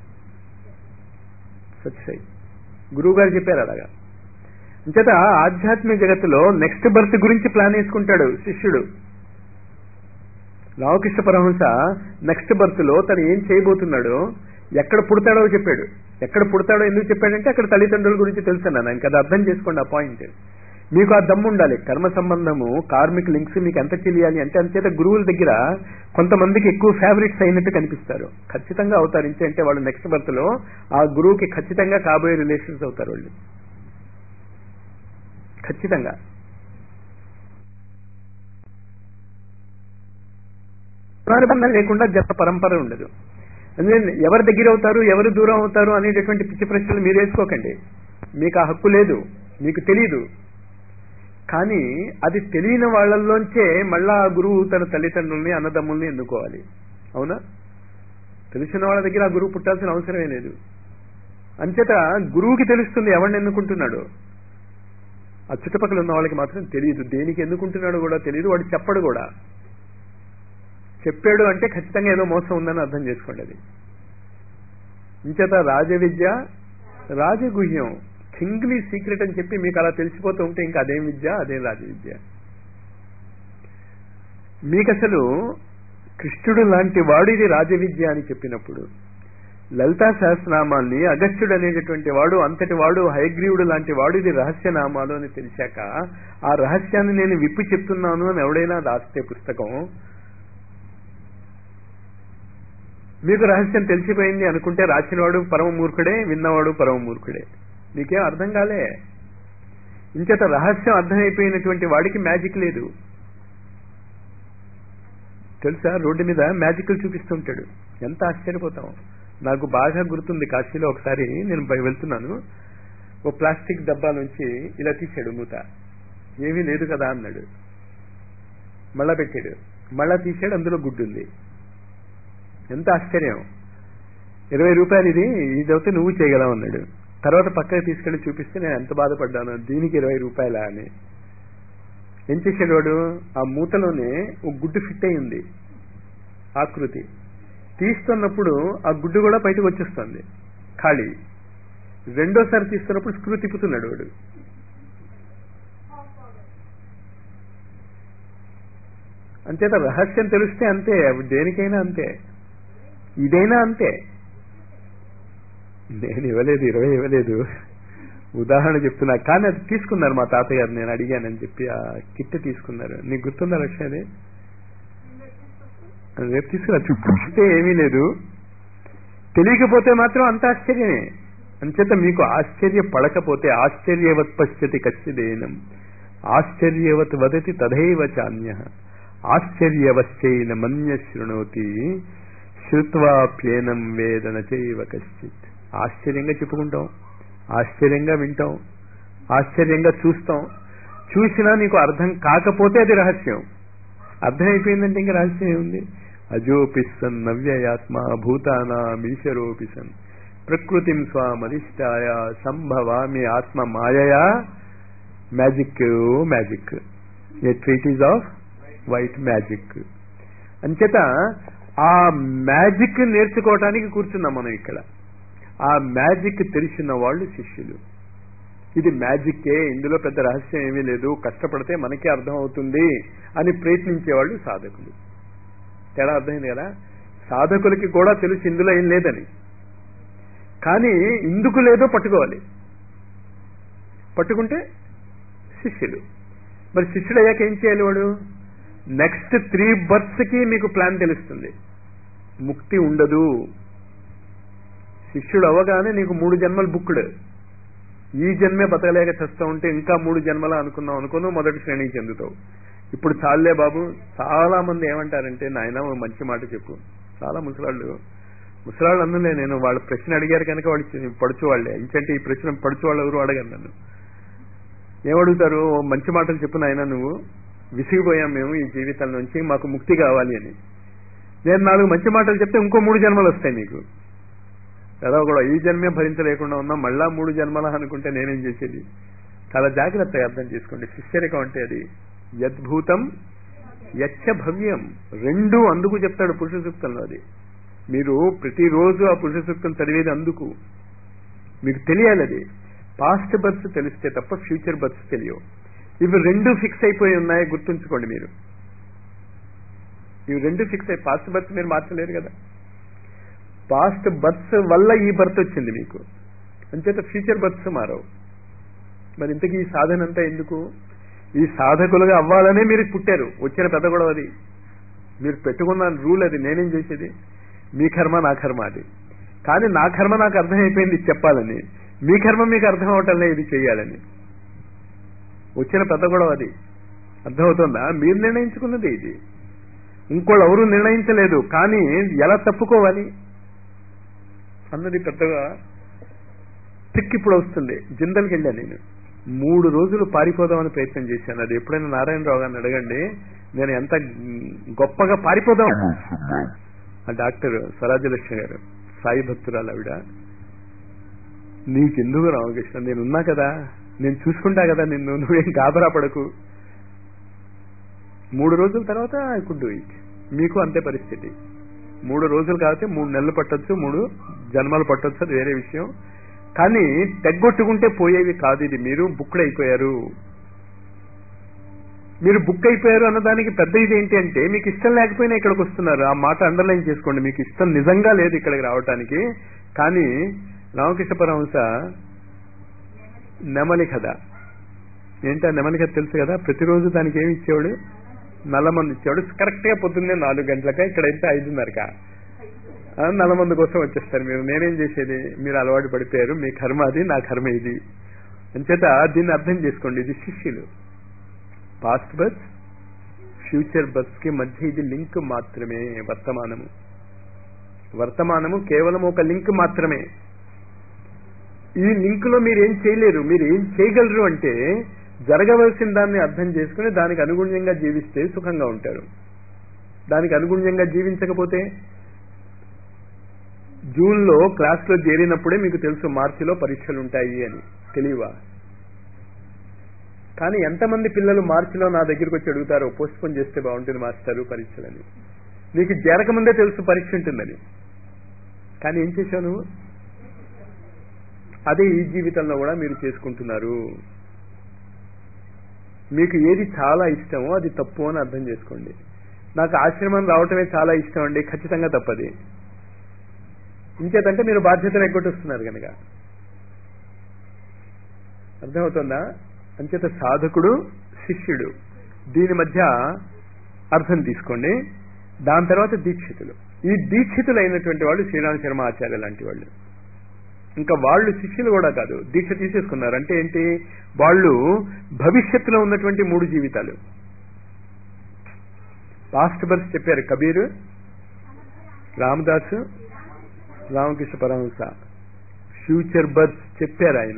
సత్యసాయి గురువు గారు చెప్పారు అలాగా అంచేత ఆధ్యాత్మిక జగత్తులో నెక్స్ట్ బర్త్ గురించి ప్లాన్ వేసుకుంటాడు శిష్యుడు రామకృష్ణ పరమహంస నెక్స్ట్ బర్త్ లో తను ఏం చేయబోతున్నాడో ఎక్కడ పుడతాడో చెప్పాడు ఎక్కడ పుడతాడో ఎందుకు చెప్పాడంటే అక్కడ తల్లిదండ్రుల గురించి తెలుసన్నాను ఇంకా అది అర్థం చేసుకోండి ఆ పాయింట్ మీకు ఆ దమ్ము ఉండాలి కర్మ సంబంధము కార్మిక లింక్స్ మీకు ఎంత తెలియాలి అంటే అంచేత గురువుల దగ్గర కొంతమందికి ఎక్కువ ఫేవరెట్స్ అయినట్టు కనిపిస్తారు ఖచ్చితంగా అవుతారు ఇంచే అంటే వాళ్ళు నెక్స్ట్ బర్త్ లో ఆ గురువుకి ఖచ్చితంగా కాబోయే రిలేషన్స్ అవుతారు వాళ్ళు ఖచ్చితంగా ప్రారంభం లేకుండా జత పరంపర ఉండదు అందుకని ఎవరి దగ్గర అవుతారు ఎవరు దూరం అవుతారు అనేటటువంటి పిచ్చి ప్రశ్నలు మీరు వేసుకోకండి మీకు ఆ హక్కు లేదు మీకు తెలియదు కానీ అది తెలియని వాళ్ళల్లోంచే మళ్ళా ఆ గురువు తన తల్లిదండ్రుల్ని అన్నదమ్ముల్ని ఎన్నుకోవాలి అవునా తెలిసిన వాళ్ళ దగ్గర ఆ గురువు పుట్టాల్సిన అవసరమే లేదు అంచేత గురువుకి తెలుస్తుంది ఎవరిని ఎన్నుకుంటున్నాడు ఆ చుట్టుపక్కల ఉన్న వాళ్ళకి మాత్రం తెలియదు దేనికి ఎన్నుకుంటున్నాడో కూడా తెలియదు వాడు చెప్పడు కూడా చెప్పాడు అంటే ఖచ్చితంగా ఏదో మోసం ఉందని అర్థం చేసుకోండి అది ఇంచేత రాజ విద్య రాజగుహ్యం కింగ్లీ సీక్రెట్ అని చెప్పి మీకు అలా తెలిసిపోతూ ఉంటే ఇంకా అదేం విద్య అదేం రాజ విద్య మీకు అసలు కృష్ణుడు లాంటి వాడు ఇది రాజవిద్య అని చెప్పినప్పుడు లలితా సహస్రనామాల్ని అగస్త్యుడు అనేటటువంటి వాడు అంతటి వాడు హయగ్రీవుడు లాంటి వాడు ఇది రహస్యనామాలు అని తెలిసాక ఆ రహస్యాన్ని నేను విప్పి చెప్తున్నాను అని ఎవడైనా రాస్తే పుస్తకం మీకు రహస్యం తెలిసిపోయింది అనుకుంటే రాసినవాడు పరమ మూర్ఖుడే విన్నవాడు పరమ మూర్ఖుడే నీకేం అర్థం కాలే ఇంచేత రహస్యం అర్థమైపోయినటువంటి వాడికి మ్యాజిక్ లేదు తెలుసా రోడ్డు మీద మ్యాజిక్లు చూపిస్తుంటాడు ఎంత ఆశ్చర్యపోతాం నాకు బాగా గుర్తుంది కాశీలో ఒకసారి నేను బయ- వెళ్తున్నాను ఓ ప్లాస్టిక్ డబ్బా నుంచి ఇలా తీశాడు మూత ఏమీ లేదు కదా అన్నాడు మళ్ళా పెట్టాడు మళ్ళా తీశాడు అందులో గుడ్డు ఉంది ఎంత ఆశ్చర్యం ఇరవై రూపాయలు ఇది ఇది అయితే నువ్వు చేయగలవు అన్నాడు తర్వాత పక్కకి తీసుకెళ్లి చూపిస్తే నేను ఎంత బాధపడ్డాను దీనికి ఇరవై రూపాయలా అని ఏం చేశాడు వాడు ఆ మూతలోనే ఒక గుడ్డు ఫిట్ అయి ఉంది ఆకృతి తీస్తున్నప్పుడు ఆ గుడ్డు కూడా బయటకు వచ్చేస్తుంది ఖాళీ రెండోసారి తీస్తున్నప్పుడు స్క్రూ తిప్పుతున్నాడు వాడు అంచేత రహస్యం తెలిస్తే అంతే అవి దేనికైనా అంతే ఇదైనా అంతే నేను ఇవ్వలేదు ఇరవై ఇవ్వలేదు ఉదాహరణ చెప్తున్నా కానీ అది తీసుకున్నారు మా తాతయ్య గారు నేను అడిగానని చెప్పి ఆ కిట్ తీసుకున్నారు నీకు గుర్తుందా లక్ష్యం అది అది రేపు తీసుకురా చూపిస్తే ఏమీ లేదు తెలియకపోతే మాత్రం అంత ఆశ్చర్యమే అంచేత మీకు ఆశ్చర్య పడకపోతే ఆశ్చర్యవత్ పశ్యతి కచ్చిదేనం ఆశ్చర్యవత్ వదతి తథైవ చాన్య ఆశ్చర్యవశ్చైన మన్య శృణోతి శ్రుత్వాప్యేనం వేదన చేయవ కశ్చిత్ ఆశ్చర్యంగా చెప్పుకుంటాం ఆశ్చర్యంగా వింటాం ఆశ్చర్యంగా చూస్తాం చూసినా నీకు అర్థం కాకపోతే అది రహస్యం అర్థమైపోయిందంటే ఇంకా రహస్యం ఏముంది అజోపిసన్ నవ్యయాత్మ భూతానామీశరోపిసన్ ప్రకృతిం స్వామధిష్టాయ సంభవామి ఆత్మ మాయయా magic magic a treatise of white magic అంచేత ఆ మ్యాజిక్ నేర్చుకోవటానికి కూర్చున్నాం మనం ఇక్కడ ఆ మ్యాజిక్ తెలిసిన వాళ్ళు శిష్యులు ఇది మ్యాజిక్కే ఇందులో పెద్ద రహస్యం ఏమీ లేదు కష్టపడితే మనకే అర్థం అవుతుంది అని ప్రయత్నించేవాళ్ళు సాధకులు తేడా అర్థమైంది కదా సాధకులకి కూడా తెలుసు ఇందులో ఏం లేదని కానీ ఇందుకు లేదో పట్టుకోవాలి పట్టుకుంటే శిష్యులు మరి శిష్యుడు అయ్యాక ఏం చేయాలి వాడు నెక్స్ట్ త్రీ బర్త్స్ కి మీకు ప్లాన్ తెలుస్తుంది ముక్తి ఉండదు శిష్యుడు అవ్వగానే నీకు మూడు జన్మలు బుక్కుడు ఈ జన్మే బతకలేక చేస్తూ ఉంటే ఇంకా మూడు జన్మలా అనుకున్నాం అనుకున్నావు మొదటి శ్రేణికి చెందుతావు ఇప్పుడు చాలే బాబు చాలా మంది ఏమంటారంటే నాయన ఓ మంచి మాట చెప్పు చాలా ముసలాళ్ళు ముసలాళ్ళు అందులే నేను వాళ్ళ ప్రశ్న అడిగారు కనుక వాళ్ళు చి- పడుచు వాళ్ళే ఇంకంటే ఈ ప్రశ్న పడుచు వాళ్ళు ఎవరు అడగరు నన్ను ఏమడుగుతారు "ఓ మంచి మాటలు చెప్పు నాయన నువ్వు విసిగిపోయాం మేము ఈ జీవితం నుంచి మాకు ముక్తి కావాలి అని నేను నాలుగు మంచి మాటలు చెప్తే ఇంకో మూడు జన్మలు వస్తాయి మీకు కదా కూడా ఈ జన్మే భరించలేకుండా ఉన్నా మళ్ళా మూడు జన్మల అనుకుంటే నేనేం చేసేది చాలా జాగ్రత్తగా అర్థం చేసుకోండి శిష్యరికం అంటే అది యద్భూతం యచ్చ భవ్యం రెండు అందుకు చెప్తాడు పురుష సూక్తంలో అది మీరు ప్రతిరోజు ఆ పురుష సూక్తం చదివేది అందుకు మీకు తెలియాలి అది పాస్ట్ బర్త్స్ తెలిస్తే తప్ప ఫ్యూచర్ బర్త్స్ తెలియవు ఇవి రెండు ఫిక్స్ అయిపోయి ఉన్నాయి గుర్తుంచుకోండి మీరు ఇవి రెండు ఫిక్స్ అయి పాస్ట్ బర్త్ మీరు మార్చలేరు కదా పాస్ట్ బర్త్స్ వల్ల ఈ బర్త్ వచ్చింది మీకు అంచేత ఫ్యూచర్ బర్త్స్ మారవు మరి ఇంతకీ ఈ సాధన అంతా ఎందుకు ఈ సాధకులుగా అవ్వాలనే మీరు పుట్టారు వచ్చిన పెద్ద గొడవ అది మీరు పెట్టుకున్న రూల్ అది నేనేం చేసేది మీ కర్మ నా కర్మ అది కానీ నా కర్మ నాకు అర్థమైపోయింది ఇది చెప్పాలని మీ కర్మ మీకు అర్థం అవటంలే ఇది చేయాలని వచ్చిన పెద్ద గొడవ అది అర్థమవుతుందా మీరు నిర్ణయించుకున్నది ఇది ఇంకోళ్ళు ఎవరు నిర్ణయించలేదు కానీ ఎలా తప్పుకోవాలి అన్నది పెద్దగా ట్రిక్ ఇప్పుడు వస్తుంది జిందల్కి వెళ్ళాను నేను మూడు రోజులు పారిపోదామని ప్రయత్నం చేశాను అది ఎప్పుడైనా నారాయణరావు గారిని అడగండి నేను ఎంత గొప్పగా పారిపోదాం ఆ డాక్టర్ స్వరాజ్యలక్ష్మి గారు సాయి భక్తురాలు ఆవిడ నీకెందుకు రామకృష్ణ నేను ఉన్నా కదా నేను చూసుకుంటా కదా నిన్ను నువ్వేం గాబరా పడకు మూడు రోజుల తర్వాత ఐ కుడ్ డూ ఇట్ మీకు అంతే పరిస్థితి మూడు రోజులు కాబట్టి మూడు నెలలు పట్టొచ్చు మూడు జన్మలు పట్టొచ్చు అది వేరే విషయం కానీ తెగ్గొట్టుకుంటే పోయేవి కాదు ఇది మీరు బుక్డ్ అయిపోయారు మీరు బుక్ అయిపోయారు అన్నదానికి పెద్ద ఇది ఏంటి అంటే మీకు ఇష్టం లేకపోయినా ఇక్కడికి వస్తున్నారు ఆ మాట అండర్లైన్ చేసుకోండి మీకు ఇష్టం నిజంగా లేదు ఇక్కడికి రావటానికి కానీ రామకృష్ణ పరమహంస నెమలి కథ ఏంటా నెమలి కథ తెలుసు కదా ప్రతిరోజు దానికి ఏమి ఇచ్చేవాడు నల్లమంది ఇచ్చేవాడు కరెక్ట్ గా పొద్దున్నే నాలుగు గంటలక ఇక్కడైతే ఐదున్నరక ఆ, నల్లమంది కోసం వచ్చేస్తారు మీరు నేనేం చేసేది మీరు అలవాటు పడిపోయారు మీ కర్మ అది నా కర్మ ఇది అంచేత దీన్ని అర్థం చేసుకోండి ఇది శిష్యులు పాస్ట్ బర్త్ ఫ్యూచర్ బర్త్ కి మధ్య ఇది లింక్ మాత్రమే వర్తమానము వర్తమానము కేవలం ఒక లింక్ మాత్రమే ఈ లింక్ లో మీరు ఏం చేయలేరు మీరు ఏం చేయగలరు అంటే జరగవలసిన దాన్ని అర్థం చేసుకుని దానికి అనుగుణ్యంగా జీవిస్తే సుఖంగా ఉంటారు దానికి అనుగుణ్యంగా జీవించకపోతే జూన్ లో క్లాస్ లో చేరినప్పుడే మీకు తెలుసు మార్చిలో పరీక్షలు ఉంటాయి అని తెలియవా కానీ ఎంతమంది పిల్లలు మార్చిలో నా దగ్గరికి వచ్చి అడుగుతారో పోస్ట్ పోన్ చేస్తే బాగుంటుంది మాస్టారు పరీక్షలని నీకు చేరకముందే తెలుసు పరీక్ష ఉంటుందని కానీ ఏం చేశావు నువ్వు అదే ఈ జీవితంలో కూడా మీరు చేసుకుంటున్నారు మీకు ఏది చాలా ఇష్టమో అది తప్పు అని అర్థం చేసుకోండి నాకు ఆశ్రమం రావటమే చాలా ఇష్టం అండి ఖచ్చితంగా తప్పది ఇంకేతంటే మీరు బాధ్యతలు ఎగ్గొట్టుస్తున్నారు కనుక అర్థమవుతుందా అంచేత సాధకుడు శిష్యుడు దీని మధ్య అర్థం తీసుకోండి దాని తర్వాత దీక్షితులు ఈ దీక్షితులు అయినటువంటి వాళ్ళు శ్రీరామ శర్మ ఆచార్య లాంటి వాళ్ళు ఇంకా వాళ్ళు శిష్యులు కూడా కాదు దీక్ష తీసేసుకున్నారు అంటే ఏంటి వాళ్ళు భవిష్యత్తులో ఉన్నటువంటి మూడు జీవితాలు పాస్ట్ బర్త్ చెప్పారు కబీర్ రామదాసు రామకృష్ణ పరమహంస ఫ్యూచర్ బర్త్ చెప్పారు ఆయన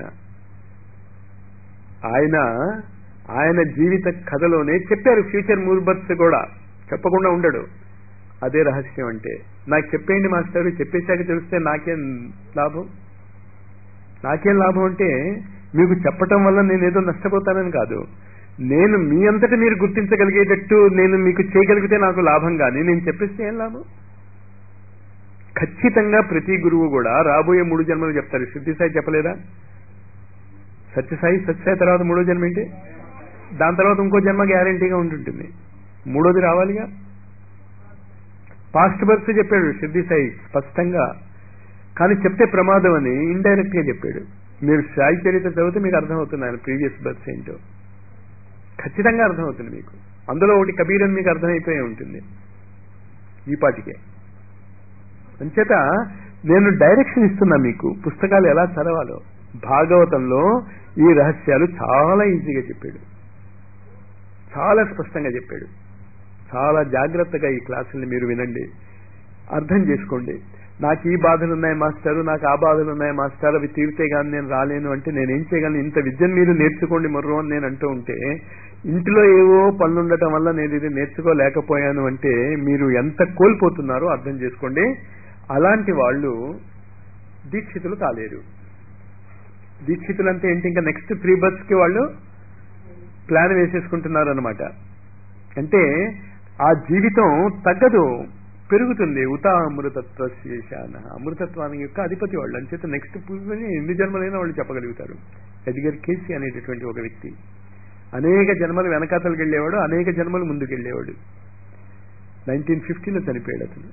ఆయన ఆయన జీవిత కథలోనే చెప్పారు ఫ్యూచర్ మూర్ బర్త్స్ కూడా చెప్పకుండా ఉండడు అదే రహస్యం అంటే నాకు చెప్పేయండి మాస్టర్ చెప్పేశాక తెలిస్తే నాకేం లాభం నాకేం లాభం అంటే మీకు చెప్పటం వల్ల నేను ఏదో నష్టపోతానని కాదు నేను మీ అంతటా మీరు గుర్తించగలిగేటట్టు నేను మీకు చేయగలిగితే నాకు లాభం కానీ నేను చెప్పేస్తే ఏం లాభం ఖచ్చితంగా ప్రతి గురువు కూడా రాబోయే మూడు జన్మలు చెప్తారు శుద్ధి సాయి చెప్పలేదా సత్యసాయి సత్యసాయి తర్వాత మూడో జన్మ ఏంటి దాని తర్వాత ఇంకో జన్మ గ్యారంటీగా ఉంటుంటుంది మూడోది రావాలిగా పాస్ట్ బర్త్ చెప్పాడు సిద్ధి సాయి స్పష్టంగా కానీ చెప్తే ప్రమాదం అని ఇండైరెక్ట్ గా చెప్పాడు మీరు సాయి చరిత్ర చదివితే మీకు అర్థమవుతుంది ఆయన ప్రీవియస్ బర్త్స్ ఏంటో ఖచ్చితంగా అర్థమవుతుంది మీకు అందులో ఒకటి కబీర్ అని మీకు అర్థమైపోయి ఉంటుంది ఈ పాటికే అంచేత నేను డైరెక్షన్ ఇస్తున్నా మీకు పుస్తకాలు ఎలా చదవాలో భాగవతంలో ఈ రహస్యాలు చాలా ఈజీగా చెప్పాడు చాలా స్పష్టంగా చెప్పాడు చాలా జాగ్రత్తగా ఈ క్లాసుల్ని మీరు వినండి అర్థం చేసుకోండి నాకు ఈ బాధలు ఉన్నాయి మాస్టారు నాకు ఆ బాధలు ఉన్నాయి మాస్టర్ అవి తీరితే కానీ నేను రాలేను అంటే నేనేం చేయగలను ఇంత విద్యను మీరు నేర్చుకోండి మొర్రో అని నేను అంటూ ఉంటే ఇంటిలో ఏవో పనులు ఉండటం వల్ల నేను ఇది నేర్చుకోలేకపోయాను అంటే మీరు ఎంత కోల్పోతున్నారో అర్థం చేసుకోండి అలాంటి వాళ్ళు దీక్షితులు కాలేరు దీక్షితులు అంటే ఏంటి ఇంకా నెక్స్ట్ త్రీ బర్త్స్ కి వాళ్ళు ప్లాన్ వేసేసుకుంటున్నారు అనమాట అంటే ఆ జీవితం తగ్గదు పెరుగుతుంది ఉతా అమృతత్వ శేషాన అమృతత్వానికి యొక్క అధిపతి వాళ్ళు అంచేత నెక్స్ట్ పూజని ఎన్ని జన్మలైనా వాళ్ళు చెప్పగలుగుతారు ఎడ్గర్ కేసీ అనేటటువంటి ఒక వ్యక్తి అనేక జన్మలు వెనకాతలకు వెళ్ళేవాడు అనేక జన్మలు ముందుకు వెళ్ళేవాడు నైన్టీన్ ఫిఫ్టీలో చనిపోయాడు అతను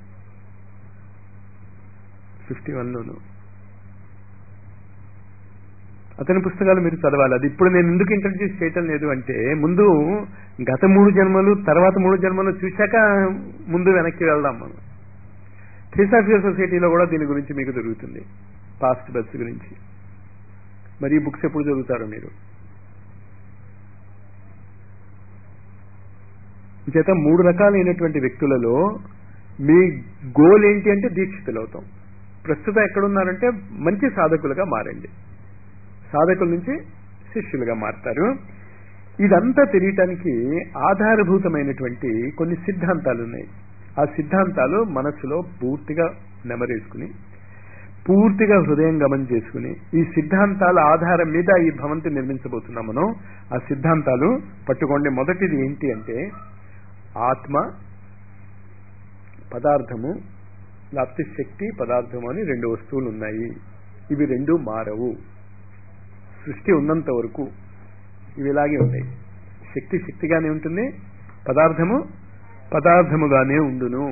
ఫిఫ్టీ వన్లోను అతని పుస్తకాలు మీరు చదవాలి అది ఇప్పుడు నేను ఎందుకు ఇంట్రడ్యూస్ చేయటం లేదు అంటే ముందు గత మూడు జన్మలు తర్వాత మూడు జన్మలు చూశాక ముందు వెనక్కి వెళ్దాం మనం థిసాఫియర్ సొసైటీలో కూడా దీని గురించి మీకు దొరుకుతుంది పాస్ట్ బర్త్స్ గురించి మరి ఈ బుక్స్ ఎప్పుడు చదువుతారో మీరు చేత మూడు రకాలైనటువంటి వ్యక్తులలో మీ గోల్ ఏంటి అంటే దీక్షితులు అవుతాం ప్రస్తుతం ఎక్కడున్నారంటే మంచి సాధకులుగా మారండి సాధకుల నుంచి శిష్యులుగా మారతారు ఇదంతా తెలియటానికి ఆధారభూతమైనటువంటి కొన్ని సిద్ధాంతాలు ఉన్నాయి ఆ సిద్ధాంతాలు మనస్సులో పూర్తిగా నెమరేసుకుని పూర్తిగా హృదయం గమనం చేసుకుని ఈ సిద్ధాంతాల ఆధారం మీద ఈ భవంతి నిర్మించబోతున్నాం మనం ఆ సిద్ధాంతాలు పట్టుకోండి మొదటిది ఏంటి అంటే ఆత్మ పదార్థము లేకపోతే శక్తి పదార్థము అని రెండు వస్తువులు ఉన్నాయి ఇవి రెండు మారవు సృష్టి ఉన్నంత వరకు ఇవి ఇలాగే ఉన్నాయి శక్తి శక్తిగానే ఉంటుంది పదార్థము పదార్థముగానే ఉండును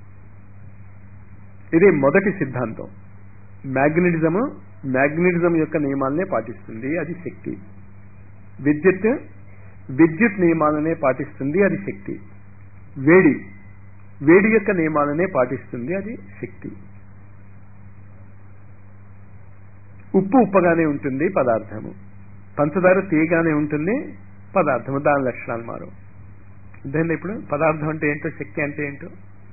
ఇది మొదటి సిద్ధాంతం మ్యాగ్నెటిజము మ్యాగ్నెటిజం యొక్క నియమాలనే పాటిస్తుంది అది శక్తి విద్యుత్ విద్యుత్ నియమాలనే పాటిస్తుంది అది శక్తి వేడి వేడి యొక్క నియమాలనే పాటిస్తుంది అది శక్తి ఉప్పు ఉప్పగానే ఉంటుంది పదార్థము పంచదార తీయగానే ఉంటుంది పదార్థము దాని లక్షణాలు మారు అర్థమైంది ఇప్పుడు పదార్థం అంటే ఏంటో శక్తి అంటే ఏంటో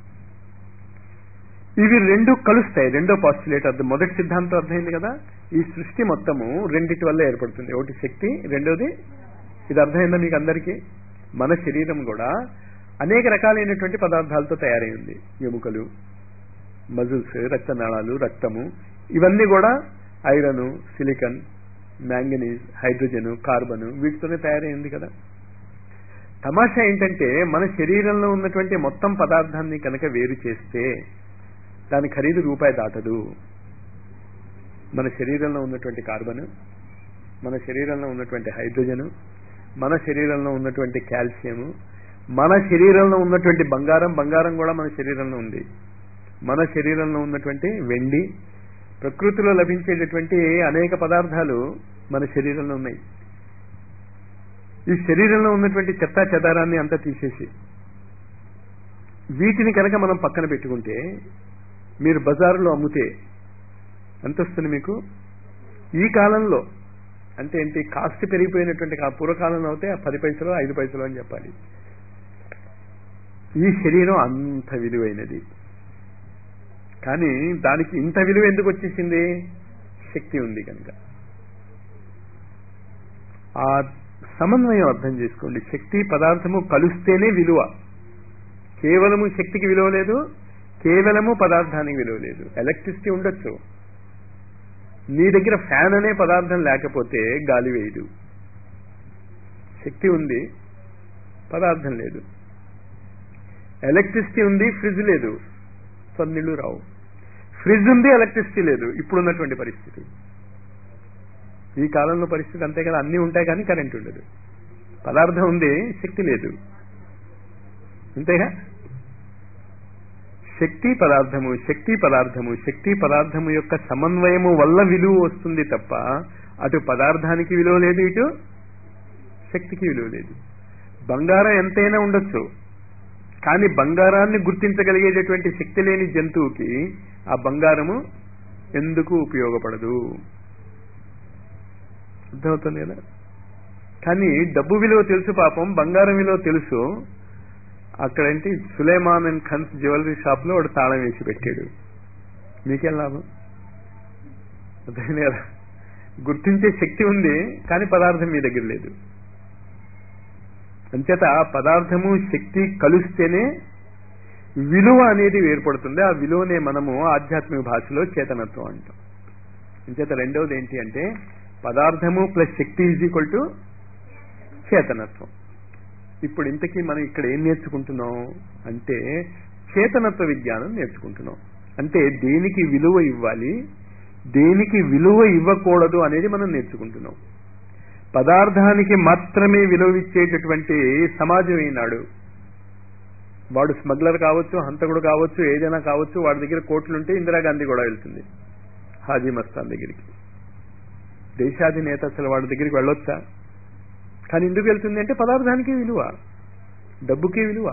ఇవి రెండు కలుస్తాయి రెండో పాస్టులేట్ అర్థం మొదటి సిద్ధాంతం అర్థమైంది కదా ఈ సృష్టి మొత్తము రెండిటి వల్ల ఏర్పడుతుంది ఒకటి శక్తి రెండోది ఇది అర్థమైందా మీకు అందరికీ మన శరీరం కూడా అనేక రకాలైనటువంటి పదార్థాలతో తయారై ఉంది ఎముకలు మజిల్స్ రక్తనాళాలు రక్తము ఇవన్నీ కూడా iron silicon manganese hydrogen carbon వీటితోనే తయారైంది కదా తమాషా ఏంటంటే మన శరీరంలో ఉన్నటువంటి మొత్తం పదార్థాన్ని కనుక వేరు చేస్తే దాని ఖరీదు రూపాయి దాటదు మన శరీరంలో ఉన్నటువంటి కార్బన్ మన శరీరంలో ఉన్నటువంటి హైడ్రోజన్ మన శరీరంలో ఉన్నటువంటి కాల్షియం మన శరీరంలో ఉన్నటువంటి బంగారం బంగారం కూడా మన శరీరంలో ఉంది మన శరీరంలో ఉన్నటువంటి వెండి ప్రకృతిలో లభించేటటువంటి అనేక పదార్థాలు మన శరీరంలో ఉన్నాయి ఈ శరీరంలో ఉన్నటువంటి చెత్త చెదారాన్ని అంతా తీసేసి వీటిని కనుక మనం పక్కన పెట్టుకుంటే మీరు బజారులో అమ్ముతే ఎంత వస్తుంది మీకు ఈ కాలంలో అంటే ఏంటి కాస్ట్ పెరిగిపోయినటువంటి ఆ పూర్వకాలంలో అయితే పది పైసలు ఐదు పైసలు అని చెప్పాలి ఈ శరీరం అంత విలువైనది కానీ దానికి ఇంత విలువ ఎందుకు వచ్చేసింది శక్తి ఉంది కనుక ఆ సమన్వయం అర్థం చేసుకోండి శక్తి పదార్థము కలుస్తేనే విలువ కేవలము శక్తికి విలువ లేదు కేవలము పదార్థానికి విలువ లేదు ఎలక్ట్రిసిటీ ఉండొచ్చు నీ దగ్గర ఫ్యాన్ అనే పదార్థం లేకపోతే గాలి వేయదు శక్తి ఉంది పదార్థం లేదు ఎలక్ట్రిసిటీ ఉంది ఫ్రిడ్జ్ లేదు సన్నీళ్లు రావు ఫ్రిడ్జ్ ఉంది ఎలక్ట్రిసిటీ లేదు ఇప్పుడున్నటువంటి పరిస్థితి ఈ కాలంలో పరిస్థితి అంతే కదా అన్నీ ఉంటాయి కానీ కరెంట్ ఉండదు పదార్థం ఉంది శక్తి లేదు అంతేగా శక్తి పదార్థము శక్తి పదార్థము శక్తి పదార్థము యొక్క సమన్వయము వల్ల విలువ వస్తుంది తప్ప అటు పదార్థానికి విలువ లేదు ఇటు శక్తికి విలువ లేదు బంగారం ఎంతైనా ఉండొచ్చు కానీ బంగారాన్ని గుర్తించగలిగేటటువంటి శక్తి లేని జంతువుకి ఆ బంగారము ఎందుకు ఉపయోగపడదు అర్థమవుతుంది కదా కానీ డబ్బు విలువ తెలుసు పాపం బంగారం విలువ తెలుసు అక్కడేంటి Suleman and Khans jewellery shop లో వాడు తాళం వేసి పెట్టాడు మీకేం లాభం అర్థమైంది కదా గుర్తించే శక్తి ఉంది కానీ పదార్థం మీ దగ్గర లేదు అంచేత పదార్థము శక్తి కలిస్తేనే విలువ అనేది ఏర్పడుతుంది ఆ విలువనే మనము ఆధ్యాత్మిక భాషలో చేతనత్వం అంటాం అంచేత రెండవది ఏంటి అంటే పదార్థము ప్లస్ శక్తి ఈజ్ ఈక్వల్ టు చేతనత్వం ఇప్పుడు ఇంతకీ మనం ఇక్కడ ఏం నేర్చుకుంటున్నాం అంటే చేతనత్వ విజ్ఞానం నేర్చుకుంటున్నాం అంటే దేనికి విలువ ఇవ్వాలి దేనికి విలువ ఇవ్వకూడదు అనేది మనం నేర్చుకుంటున్నాం పదార్థానికి మాత్రమే విలువ ఇచ్చేటటువంటి సమాజం ఈనాడు వాడు స్మగ్లర్ కావచ్చు హంతకుడు కావచ్చు ఏదైనా కావచ్చు వాడి దగ్గర కోట్లుంటే ఇందిరాగాంధీ కూడా వెళ్తుంది హాజీ మస్తాన్ దగ్గరికి దేశాధినేత అసలు వాడి దగ్గరికి వెళ్ళొచ్చా కానీ ఎందుకు వెళ్తుంది అంటే పదార్థానికి విలువ డబ్బుకి విలువ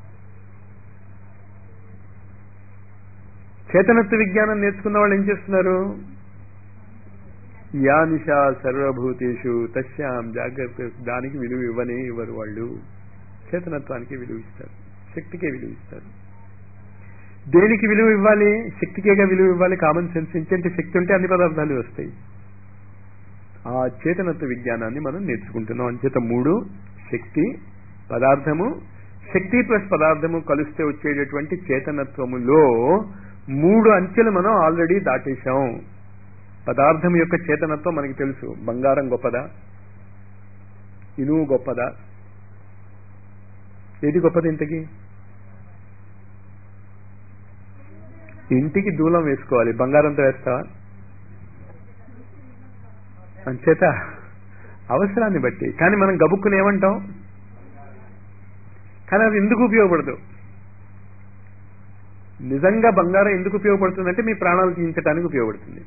చేతనత్వ విజ్ఞానం నేర్చుకున్న వాళ్ళు ఏం చేస్తున్నారు యా నిషా సర్వభూతేషు తస్యాం జాగ్రత్త దానికి విలువ ఇవ్వనే ఇవ్వరు వాళ్ళు చేతనత్వానికి విలువ ఇస్తారు శక్తికే విలువ ఇస్తారు దేనికి విలువ ఇవ్వాలి శక్తికేగా విలువ ఇవ్వాలి కామన్ సెన్స్ ఇంకంటే శక్తి ఉంటే అన్ని పదార్థాలు వస్తాయి ఆ చేతనత్వ విజ్ఞానాన్ని మనం నేర్చుకుంటున్నాం అంచేత మూడు శక్తి పదార్థము శక్తి ప్లస్ పదార్థము కలిస్తే వచ్చేటటువంటి చేతనత్వములో మూడు అంచెలు మనం ఆల్రెడీ దాటేశాం పదార్థం యొక్క చేతనత్వం మనకి తెలుసు బంగారం గొప్పదా ఇనువు గొప్పదా ఏది గొప్పది ఇంతకి ఇంటికి దూలం వేసుకోవాలి బంగారంతో వేస్తావా అంచేత అవసరాన్ని బట్టి కానీ మనం గబుక్కుని ఏమంటాం కానీ అది ఎందుకు ఉపయోగపడదు నిజంగా బంగారం ఎందుకు ఉపయోగపడుతుందంటే మీ ప్రాణాలు తీయించడానికి ఉపయోగపడుతుంది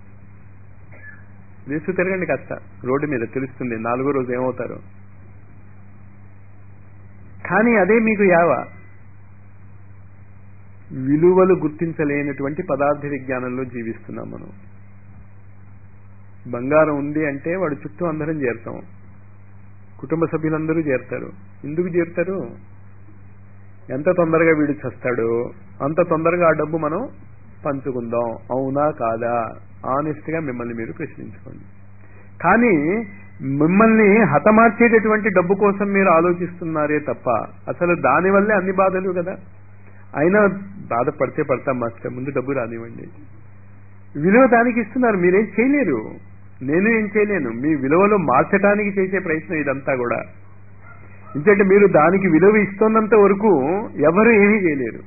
వేసు తిరగండి కాస్త రోడ్డు మీద తెలుస్తుంది నాలుగో రోజు ఏమవుతారో కానీ అదే మీకు యావ విలువలు గుర్తించలేనటువంటి పదార్థ విజ్ఞానంలో జీవిస్తున్నాం మనం బంగారం ఉంది అంటే వాడు చుట్టూ అందరం చేరుతాం కుటుంబ సభ్యులందరూ చేరుతారు ఎందుకు చేరుతారు ఎంత తొందరగా వీడు చస్తాడో అంత తొందరగా ఆ డబ్బు మనం పంచుకుందాం అవునా కాదా ఆనెస్ట్ గా మిమ్మల్ని మీరు ప్రశ్నించుకోండి కానీ మిమ్మల్ని హతమార్చేటటువంటి డబ్బు కోసం మీరు ఆలోచిస్తున్నారే తప్ప అసలు దానివల్లే అన్ని బాధలు కదా అయినా బాధపడితే పడతాం మాస్టర్ ముందు డబ్బు రానివ్వండి విలువ దానికి ఇస్తున్నారు మీరేం చేయలేరు నేను ఏం చేయలేను మీ విలువలు మార్చడానికి చేసే ప్రయత్నం ఇదంతా కూడా ఎందుకంటే మీరు దానికి విలువ ఇస్తున్నంత వరకు ఎవరు ఏమీ చేయలేరు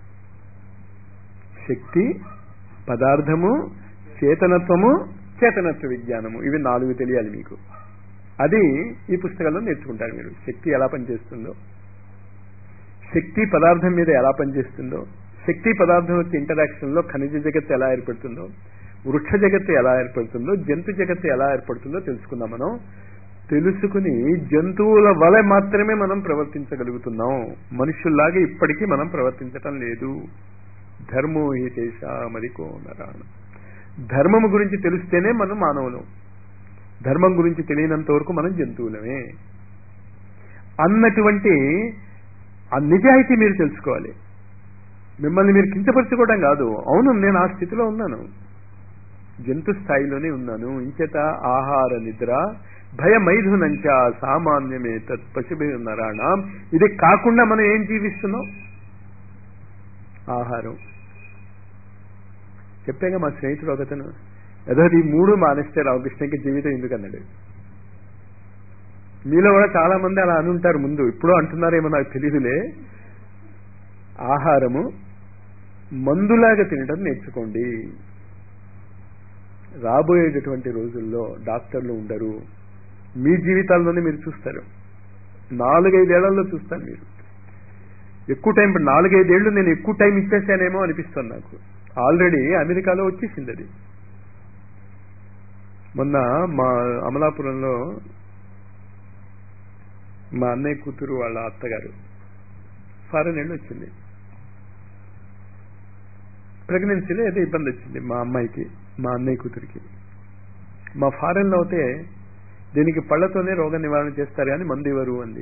శక్తి పదార్థము చేతనత్వము చేతనత్వ విజ్ఞానము ఇవి నాలుగు తెలియాలి మీకు అది ఈ పుస్తకంలో నేర్చుకుంటారు మీరు శక్తి ఎలా పనిచేస్తుందో శక్తి పదార్థం మీద ఎలా పనిచేస్తుందో శక్తి పదార్థం యొక్క ఇంటరాక్షన్ లో ఖనిజ జగత్తు ఎలా ఏర్పడుతుందో వృక్ష జగత్తు ఎలా ఏర్పడుతుందో జంతు జగత్తు ఎలా ఏర్పడుతుందో తెలుసుకుందాం మనం తెలుసుకుని జంతువుల వలె మాత్రమే మనం ప్రవర్తించగలుగుతున్నాం మనుషుల్లాగా ఇప్పటికీ మనం ప్రవర్తించటం లేదు ధర్మో హితేష మరికో నరాణ ధర్మము గురించి తెలిస్తేనే మనం మానవులం ధర్మం గురించి తెలియనంత వరకు మనం జంతువులమే అన్నటువంటి ఆ నిజాయితీ మీరు తెలుసుకోవాలి మిమ్మల్ని మీరు కించపరచుకోవడం కాదు అవును నేను ఆ స్థితిలో ఉన్నాను జంతు స్థాయిలోనే ఉన్నాను ఇంచేత ఆహార నిద్ర భయమైధునంచ సామాన్యమే తత్ పశుభి నరాణం ఇది కాకుండా మనం ఏం జీవిస్తున్నాం ఆహారం చెప్పాగా మా స్నేహితుడు ఒకతను ఏదో ఈ మూడు మానేస్తే రామకృష్ణకి జీవితం ఎందుకన్నాడు మీలో కూడా చాలా మంది అలా అనుంటారు ముందు ఇప్పుడు అంటున్నారేమో నాకు తెలియదులే ఆహారము మందులాగా తినడం నేర్చుకోండి రాబోయేటటువంటి రోజుల్లో డాక్టర్లు ఉండరు మీ జీవితాల్లోనే మీరు చూస్తారు నాలుగైదేళ్లలో చూస్తారు మీరు ఎక్కువ టైం నాలుగైదేళ్లు నేను ఎక్కువ టైం ఇచ్చేసానేమో అనిపిస్తుంది నాకు ఆల్రెడీ అమెరికాలో వచ్చేసింది అది మొన్న మా అమలాపురంలో మా అన్నయ్య కూతురు వాళ్ళ అత్తగారు ఫారెన్ వెళ్ళి వచ్చింది ప్రెగ్నెన్సీలో ఏదో ఇబ్బంది వచ్చింది మా అమ్మాయికి మా అన్నయ్య కూతురికి మా ఫారెన్లో అయితే దీనికి పళ్ళతోనే రోగ నివారణ చేస్తారు కానీ మందు ఇవ్వరు అంది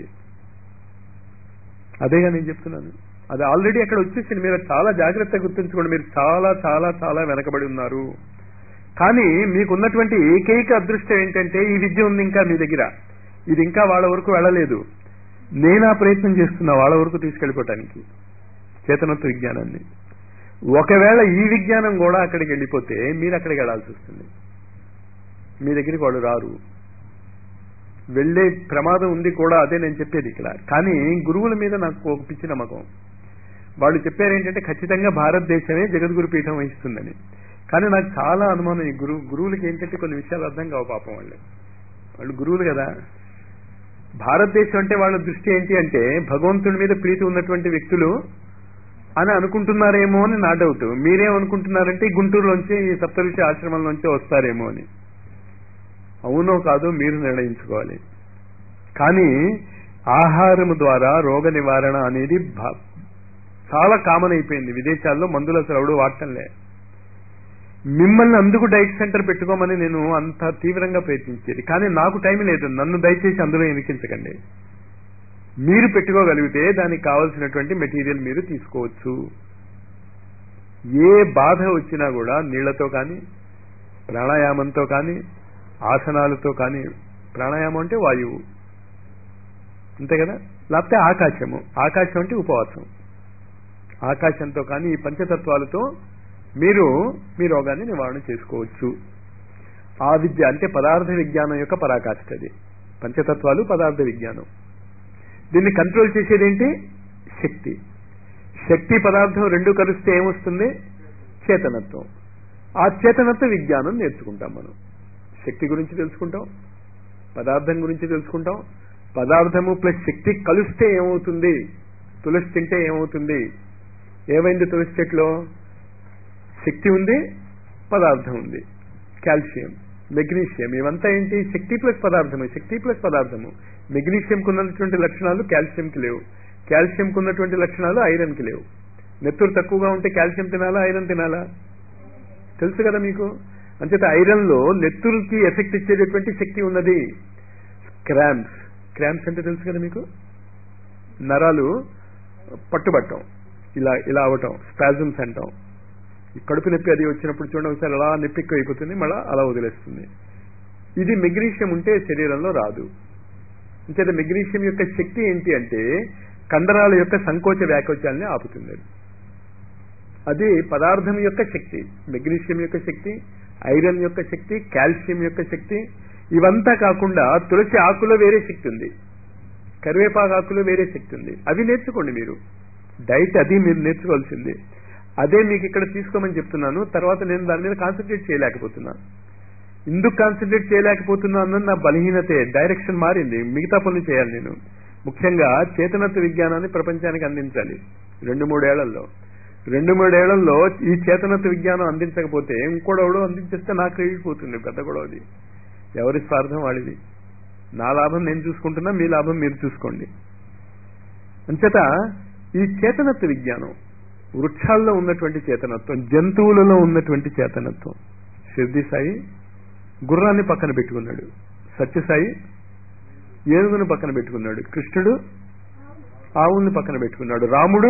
అదేగా నేను చెప్తున్నాను అది ఆల్రెడీ అక్కడ వచ్చేసింది మీరు చాలా జాగ్రత్తగా గుర్తుంచుకోండి మీరు చాలా చాలా చాలా వెనకబడి ఉన్నారు కానీ మీకున్నటువంటి ఏకైక అదృష్టం ఏంటంటే ఈ విద్య ఉంది ఇంకా మీ దగ్గర ఇది ఇంకా వాళ్ళ వరకు వెళ్ళలేదు నేను ఆ ప్రయత్నం చేస్తున్నా వాళ్ళ వరకు తీసుకెళ్ళిపోవటానికి చేతనత్వ విజ్ఞానాన్ని ఒకవేళ ఈ విజ్ఞానం కూడా అక్కడికి వెళ్ళిపోతే మీరు అక్కడికి వెళ్ళాల్సి వస్తుంది మీ దగ్గరికి వాళ్ళు రారు వెళ్లే ప్రమాదం ఉంది కూడా అదే నేను చెప్పేది ఇక్కడ కానీ గురువుల మీద నాకు ఒక పిచ్చి నమ్మకం వాళ్ళు చెప్పారు ఏంటంటే ఖచ్చితంగా భారతదేశమే జగద్గురు పీఠం వహిస్తుందని కానీ నాకు చాలా అనుమానం ఈ గురువు గురువులకి ఏంటంటే కొన్ని విషయాలు అర్థం కావు పాపం వాళ్ళు వాళ్ళు గురువులు కదా భారతదేశం అంటే వాళ్ళ దృష్టి ఏంటి అంటే భగవంతుడి మీద ప్రీతి ఉన్నటువంటి వ్యక్తులు అని అనుకుంటున్నారేమో అని నా డౌట్ మీరేమనుకుంటున్నారంటే ఈ గుంటూరులోంచి ఈ సప్తఋషి ఆశ్రమంలోంచి వస్తారేమో అని అవునో కాదో మీరు నిర్ణయించుకోవాలి కానీ ఆహారం ద్వారా రోగ నివారణ అనేది భా- చాలా కామన్ అయిపోయింది విదేశాల్లో మందులు అసలు ఎవడు వాడటంలే మిమ్మల్ని అందుకు డైట్ సెంటర్ పెట్టుకోమని నేను అంత తీవ్రంగా ప్రయత్నించేది కానీ నాకు టైం లేదు నన్ను దయచేసి అందులో ఎనికించకండి మీరు పెట్టుకోగలిగితే దానికి కావలసినటువంటి మెటీరియల్ మీరు తీసుకోవచ్చు ఏ బాధ వచ్చినా కూడా నీళ్లతో కానీ ప్రాణాయామంతో కానీ ఆసనాలతో కానీ ప్రాణాయామం అంటే వాయువు అంతే కదా లేకపోతే ఆకాశము ఆకాశం అంటే ఉపవాసం ఆకాశంతో కానీ ఈ పంచతత్వాలతో మీరు మీ రోగాన్ని నివారణ చేసుకోవచ్చు ఆ విద్య అంటే పదార్థ విజ్ఞానం యొక్క పరాకాష్ఠ అది పంచతత్వాలు పదార్థ విజ్ఞానం దీన్ని కంట్రోల్ చేసేది ఏంటి శక్తి శక్తి పదార్థం రెండు కలిస్తే ఏమొస్తుంది చేతనత్వం ఆ చేతనత్వ విజ్ఞానం నేర్చుకుంటాం మనం శక్తి గురించి తెలుసుకుంటాం పదార్థం గురించి తెలుసుకుంటాం పదార్థము ప్లస్ శక్తి కలిస్తే ఏమవుతుంది తులసి తింటే ఏమవుతుంది ఏమైంది తులసి చెట్లో శక్తి ఉంది పదార్థం ఉంది కాల్షియం మెగ్నీషియం ఇవంతా ఏంటి శక్తి ప్లస్ పదార్థము శక్తి ప్లస్ పదార్థము మెగ్నీషియంకు ఉన్నటువంటి లక్షణాలు కాల్షియంకి లేవు కాల్షియంకు ఉన్నటువంటి లక్షణాలు ఐరన్కి లేవు నెత్తురు తక్కువగా ఉంటే కాల్షియం తినాలా ఐరన్ తినాలా తెలుసు కదా మీకు అంచేత ఐరన్ లో నెత్తురుకి ఎఫెక్ట్ ఇచ్చేటటువంటి శక్తి ఉన్నది క్రాంప్స్ క్రాంప్స్ అంటే తెలుసు కదా మీకు నరాలు పట్టుబట్టం ఇలా ఇలా అవటం స్పాజమ్స్ అంటాం ఈ కడుపు నొప్పి అది వచ్చినప్పుడు చూడండి ఒకసారి అలా నొప్పి ఎక్కువ అయిపోతుంది మళ్ళా అలా వదిలేస్తుంది ఇది మెగ్నీషియం ఉంటే శరీరంలో రాదు అంచేత మెగ్నీషియం యొక్క శక్తి ఏంటి అంటే కండరాల యొక్క సంకోచ వ్యాకోచాలని ఆపుతుంది అది. అది పదార్థం యొక్క శక్తి మెగ్నీషియం యొక్క శక్తి ఐరన్ యొక్క శక్తి కాల్షియం యొక్క శక్తి ఇవంతా కాకుండా తులసి ఆకులో వేరే శక్తి ఉంది కరివేపాకు ఆకులో వేరే శక్తి ఉంది అవి నేర్చుకోండి మీరు డైట్ అది మీరు నేర్చుకోవాల్సింది అదే మీకు ఇక్కడ తీసుకోమని చెప్తున్నాను తర్వాత నేను దాని మీద కాన్సన్ట్రేట్ చేయలేకపోతున్నా ఎందుకు కాన్సన్ట్రేట్ చేయలేకపోతున్నా అన్నది నా బలహీనతే డైరెక్షన్ మారింది మిగతా పనులు చేయాలి నేను ముఖ్యంగా చేతనత్వ విజ్ఞానాన్ని ప్రపంచానికి అందించాలి రెండు మూడేళ్లలో రెండు మూడేళ్లలో ఈ చేతనత్వ విజ్ఞానం అందించకపోతే ఇంకోడెవడో అందించేస్తే నా క్రెడిట్ పోతుంది పెద్ద గొడవది ఎవరి స్వార్థం వాడిది నా లాభం నేను చూసుకుంటున్నా మీ లాభం మీరు చూసుకోండి అంచేత ఈ చేతనత్వ విజ్ఞానం వృక్షాల్లో ఉన్నటువంటి చేతనత్వం జంతువులలో ఉన్నటువంటి చేతనత్వం సిద్ధి సాయి గుర్రాన్ని పక్కన పెట్టుకున్నాడు సత్యసాయి ఏనుగును పక్కన పెట్టుకున్నాడు కృష్ణుడు ఆవుల్ని పక్కన పెట్టుకున్నాడు రాముడు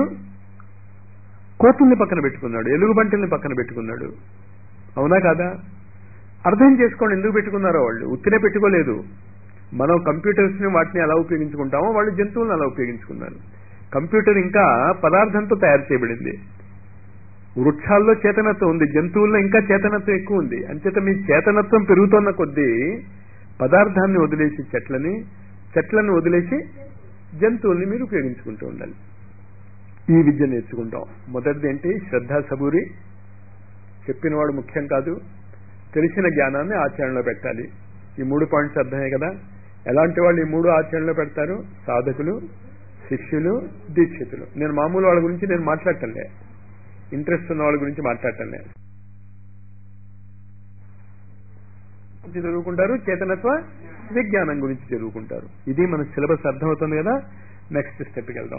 కోతుల్ని పక్కన పెట్టుకున్నాడు ఎలుగుబంటిల్ని పక్కన పెట్టుకున్నాడు అవునా కాదా అర్థం చేసుకోండి ఎందుకు పెట్టుకున్నారో వాళ్ళు ఉత్తినే పెట్టుకోలేదు మనం కంప్యూటర్స్ ని వాటిని ఎలా ఉపయోగించుకుంటామో వాళ్ళు జంతువులను అలా ఉపయోగించుకున్నారు కంప్యూటర్ ఇంకా పదార్థంతో తయారు చేయబడింది వృక్షాల్లో చేతనత్వం ఉంది జంతువుల్లో ఇంకా చేతనత్వం ఎక్కువ ఉంది అంచేత మీ చేతనత్వం పెరుగుతున్న కొద్దీ పదార్థాన్ని వదిలేసి చెట్లని చెట్లను వదిలేసి జంతువుల్ని మీరు ఉపయోగించుకుంటూ ఉండాలి ఈ విద్య నేర్చుకుంటాం మొదటిది ఏంటి శ్రద్ధ సబూరి చెప్పినవాడు ముఖ్యం కాదు తెలిసిన జ్ఞానాన్ని ఆచరణలో పెట్టాలి ఈ మూడు పాయింట్స్ అర్థమే కదా ఎలాంటి వాళ్ళు ఈ మూడు ఆచరణలో పెడతారు సాధకులు శిష్యులు దీక్షితులు నేను మామూలు వాళ్ళ గురించి నేను మాట్లాడటంలే ఇంట్రెస్ట్ ఉన్న వాళ్ళ గురించి మాట్లాడటంలే గురించి చదువుకుంటారు చేతనత్వ విజ్ఞానం గురించి చదువుకుంటారు ఇది మన సిలబస్ అర్థమవుతుంది కదా నెక్స్ట్ స్టెప్కి వెళ్దాం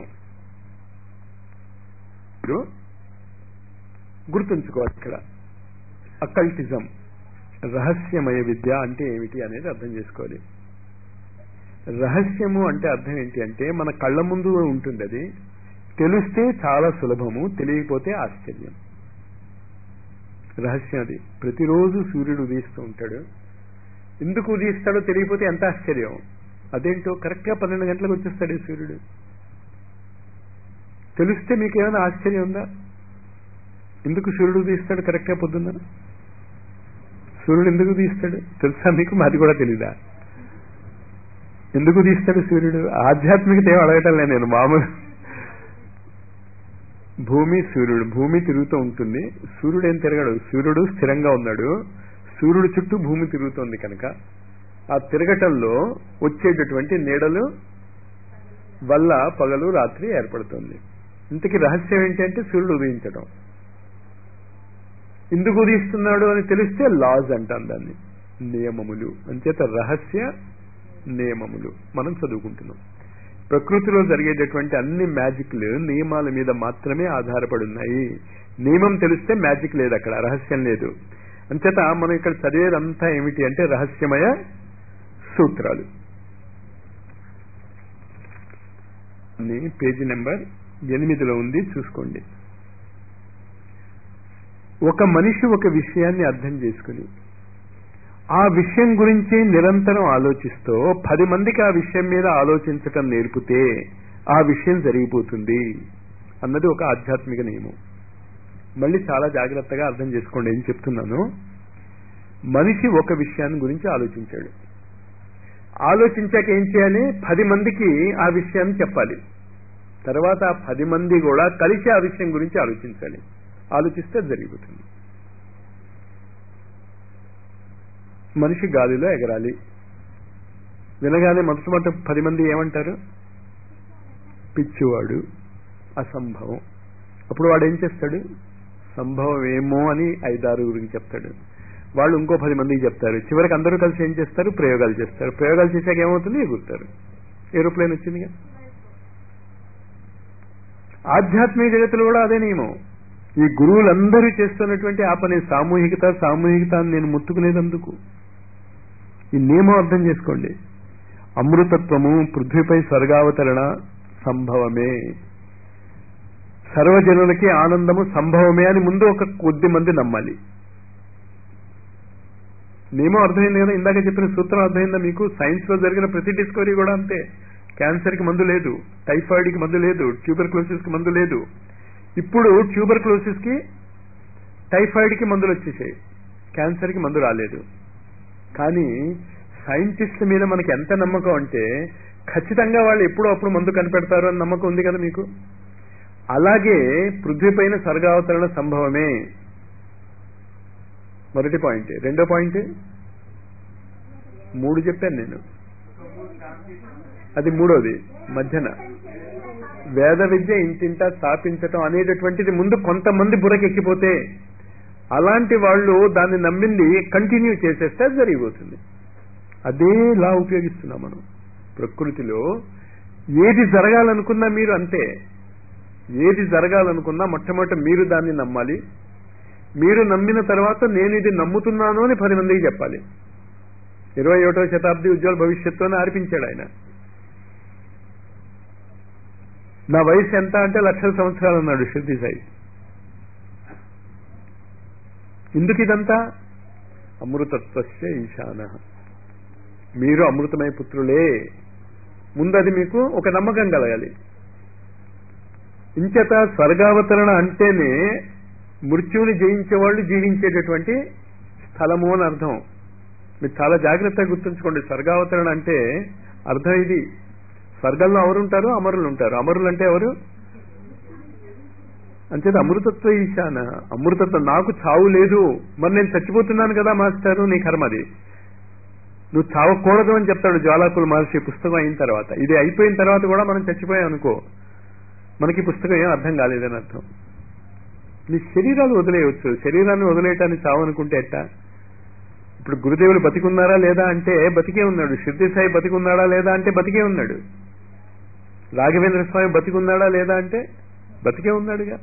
ఇప్పుడు గుర్తుంచుకోవాలి ఇక్కడ అకల్టిజం రహస్యమయ విద్య అంటే ఏమిటి అనేది అర్థం చేసుకోవాలి రహస్యము అంటే అర్థం ఏంటి అంటే మన కళ్ళ ముందు ఉంటుంది అది తెలిస్తే చాలా సులభము తెలియకపోతే ఆశ్చర్యం రహస్యం అది ప్రతిరోజు సూర్యుడు ఉదయిస్తూ ఉంటాడు ఎందుకు ఉదయిస్తాడో తెలియకపోతే ఎంత ఆశ్చర్యం అదేంటో కరెక్ట్గా పన్నెండు గంటలకు వచ్చేస్తాడు ఈ సూర్యుడు తెలిస్తే మీకేమైనా ఆశ్చర్యం ఉందా ఎందుకు సూర్యుడు తీస్తాడు కరెక్ట్గా పొద్దున్న సూర్యుడు ఎందుకు తీస్తాడు తెలుసా మీకు మాది కూడా తెలీదా ఎందుకు తీస్తాడు సూర్యుడు ఆధ్యాత్మికత ఏం అడగటం లేదు నేను మామూలు భూమి సూర్యుడు భూమి తిరుగుతూ ఉంటుంది సూర్యుడు ఏం తిరగడు సూర్యుడు స్థిరంగా ఉన్నాడు సూర్యుడు చుట్టూ భూమి తిరుగుతోంది కనుక ఆ తిరగటంలో వచ్చేటటువంటి నీడలు వల్ల పగలు రాత్రి ఏర్పడుతుంది ఇంతకీ రహస్యం ఏంటి అంటే సూర్యుడు ఉదయించడం ఎందుకు ఉదయిస్తున్నాడు అని తెలిస్తే లాజ్ అంటాం దాన్ని నియమములు అంచేత రహస్య నియమములు మనం చదువుకుంటున్నాం ప్రకృతిలో జరిగేటటువంటి అన్ని మ్యాజిక్లు నియమాల మీద మాత్రమే ఆధారపడి ఉన్నాయి నియమం తెలిస్తే మ్యాజిక్ లేదు అక్కడ రహస్యం లేదు అంచేత మనం ఇక్కడ చదివేదంతా ఏమిటి అంటే రహస్యమయ సూత్రాలు పేజీ నెంబర్ ఎనిమిదిలో ఉంది చూసుకోండి ఒక మనిషి ఒక విషయాన్ని అర్థం చేసుకుని ఆ విషయం గురించి నిరంతరం ఆలోచిస్తూ పది మందికి ఆ విషయం మీద ఆలోచించటం నేర్పితే ఆ విషయం జరిగిపోతుంది అన్నది ఒక ఆధ్యాత్మిక నియమం మళ్ళీ చాలా జాగ్రత్తగా అర్థం చేసుకోండి ఏం చెప్తున్నాను మనిషి ఒక విషయాన్ని గురించి ఆలోచించాడు ఆలోచించాక ఏం చేయాలి పది మందికి ఆ విషయాన్ని చెప్పాలి తర్వాత ఆ పది మంది కూడా కలిసి ఆ విషయం గురించి ఆలోచించాలి ఆలోచిస్తే జరిగిపోతుంది మనిషి గాలిలో ఎగరాలి వినగానే మొట్టమొదటి పది మంది ఏమంటారు పిచ్చివాడు అసంభవం అప్పుడు వాడు ఏం చేస్తాడు సంభవం ఏమో అని ఐదారు గురించి చెప్తాడు వాళ్ళు ఇంకో పది మందికి చెప్తారు చివరికి అందరూ కలిసి ఏం చేస్తారు ప్రయోగాలు చేస్తారు ప్రయోగాలు చేశాక ఏమవుతుంది ఎగురుతారు ఏరోప్లేన్ వచ్చిందిగా ఆధ్యాత్మిక జగత్తులో కూడా అదే నియమం ఈ గురువులందరూ చేస్తున్నటువంటి ఆ పని సామూహికత సామూహికత అని నేను ముట్టుకునేదందుకు ఈ నియమం అర్థం చేసుకోండి అమృతత్వము పృథ్వీపై స్వర్గావతరణ సంభవమే సర్వజనులకి ఆనందము సంభవమే అని ముందు ఒక కొద్ది మంది నమ్మాలి నియమం అర్థమైంది కదా ఇందాక చెప్పిన సూత్రం అర్థమైందా మీకు సైన్స్ లో జరిగిన ప్రతి డిస్కవరీ కూడా అంతే క్యాన్సర్ కి మందు లేదు టైఫాయిడ్ కి మందు లేదు ట్యూబర్ క్లోసిస్ కి మందు లేదు ఇప్పుడు ట్యూబర్ క్లోసిస్ కి టైఫాయిడ్ కి మందులు వచ్చేసాయి క్యాన్సర్ కి మందు రాలేదు కానీ సైంటిస్టుల మీద మనకి ఎంత నమ్మకం అంటే ఖచ్చితంగా వాళ్ళు ఎప్పుడో అప్పుడు మందు కనిపెడతారు అని నమ్మకం ఉంది కదా మీకు అలాగే పృథ్వీ పైన స్వర్గావతరణ సంభవమే మొదటి పాయింట్ రెండో పాయింట్ మూడు చెప్పాను నేను అది మూడోది మధ్యన వేద విద్య ఇంటింటా స్థాపించటం అనేటటువంటిది ముందు కొంతమంది బురకెక్కిపోతే అలాంటి వాళ్ళు దాన్ని నమ్మింది కంటిన్యూ చేసేస్తే అది జరిగిపోతుంది అదే లా ఉపయోగిస్తున్నాం మనం ప్రకృతిలో ఏది జరగాలనుకున్నా మీరు అంతే ఏది జరగాలనుకున్నా మొట్టమొదట మీరు దాన్ని నమ్మాలి మీరు నమ్మిన తర్వాత నేను ఇది నమ్ముతున్నాను అని పది మందికి చెప్పాలి ఇరవై ఒకటో శతాబ్ది ఉజ్వల భవిష్యత్తు అని ఆర్పించాడు ఆయన నా వయసు ఎంత అంటే లక్షల సంవత్సరాలు అన్నాడు శృతి సాయి ఎందుకు ఇదంతా అమృతత్వస్య ఈశాన మీరు అమృతమయ పుత్రులే ముందు అది మీకు ఒక నమ్మకం కలగాలి ఇంచేత స్వర్గావతరణ అంటేనే మృత్యువుని జయించే వాళ్ళు జీవించేటటువంటి స్థలము అని అర్థం మీరు చాలా జాగ్రత్తగా గుర్తుంచుకోండి స్వర్గావతరణ అంటే అర్థం ఇది స్వర్గంలో ఎవరుంటారు అమరులు ఉంటారు అమరులు అంటే ఎవరు అంచేత అమృతత్వ ఈశాన అమృతత్వం నాకు చావు లేదు మరి నేను చచ్చిపోతున్నాను కదా మాస్టారు నీ కర్మది నువ్వు చావకూడదు అని చెప్తాడు జ్వాలాకుల మహర్షి పుస్తకం అయిన తర్వాత ఇది అయిపోయిన తర్వాత కూడా మనం చచ్చిపోయాం అనుకో మనకి పుస్తకం ఏం అర్థం కాలేదని అర్థం నీ శరీరాలు వదిలేయవచ్చు శరీరాన్ని వదిలేయటాన్ని చావనుకుంటే ఎట్టా ఇప్పుడు గురుదేవులు బతికున్నారా లేదా అంటే బతికే ఉన్నాడు సిద్ధి సాయి బతికున్నాడా లేదా అంటే బతికే ఉన్నాడు రాఘవేంద్ర స్వామి బతికున్నాడా లేదా అంటే బతికే ఉన్నాడుగా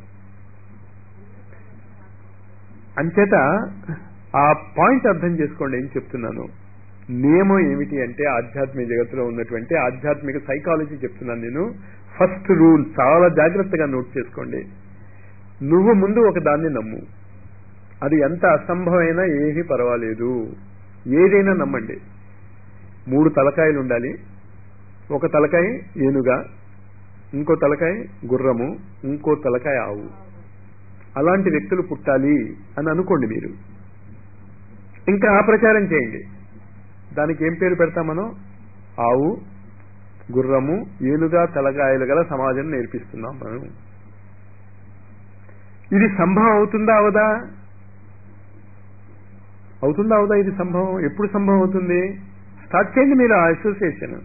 అంచేత ఆ పాయింట్ అర్థం చేసుకోండి ఏం చెప్తున్నాను నియమం ఏమిటి అంటే ఆధ్యాత్మిక జగత్తులో ఉన్నటువంటి ఆధ్యాత్మిక సైకాలజీ చెప్తున్నాను నేను ఫస్ట్ రూల్ చాలా జాగ్రత్తగా నోట్ చేసుకోండి నువ్వు ముందు ఒక దాన్ని నమ్ము అది ఎంత అసంభవమైనా ఏమీ పర్వాలేదు ఏదైనా నమ్మండి మూడు తలకాయలు ఉండాలి ఒక తలకాయ ఏనుగా ఇంకో తలకాయ గుర్రము ఇంకో తలకాయ ఆవు అలాంటి వ్యక్తులు పుట్టాలి అని అనుకోండి మీరు ఇంకా ఆ ప్రచారం చేయండి దానికి ఏం పేరు పెడతాం మనం ఆవు గుర్రము ఏనుగా తలకాయలు గల సమాజం నేర్పిస్తున్నాం మనం ఇది సంభవం అవుతుందా అవదా అవుతుందా అవదా ఇది సంభవం ఎప్పుడు సంభవం అవుతుంది స్టార్ట్ చేయండి మీరు ఆ అసోసియేషన్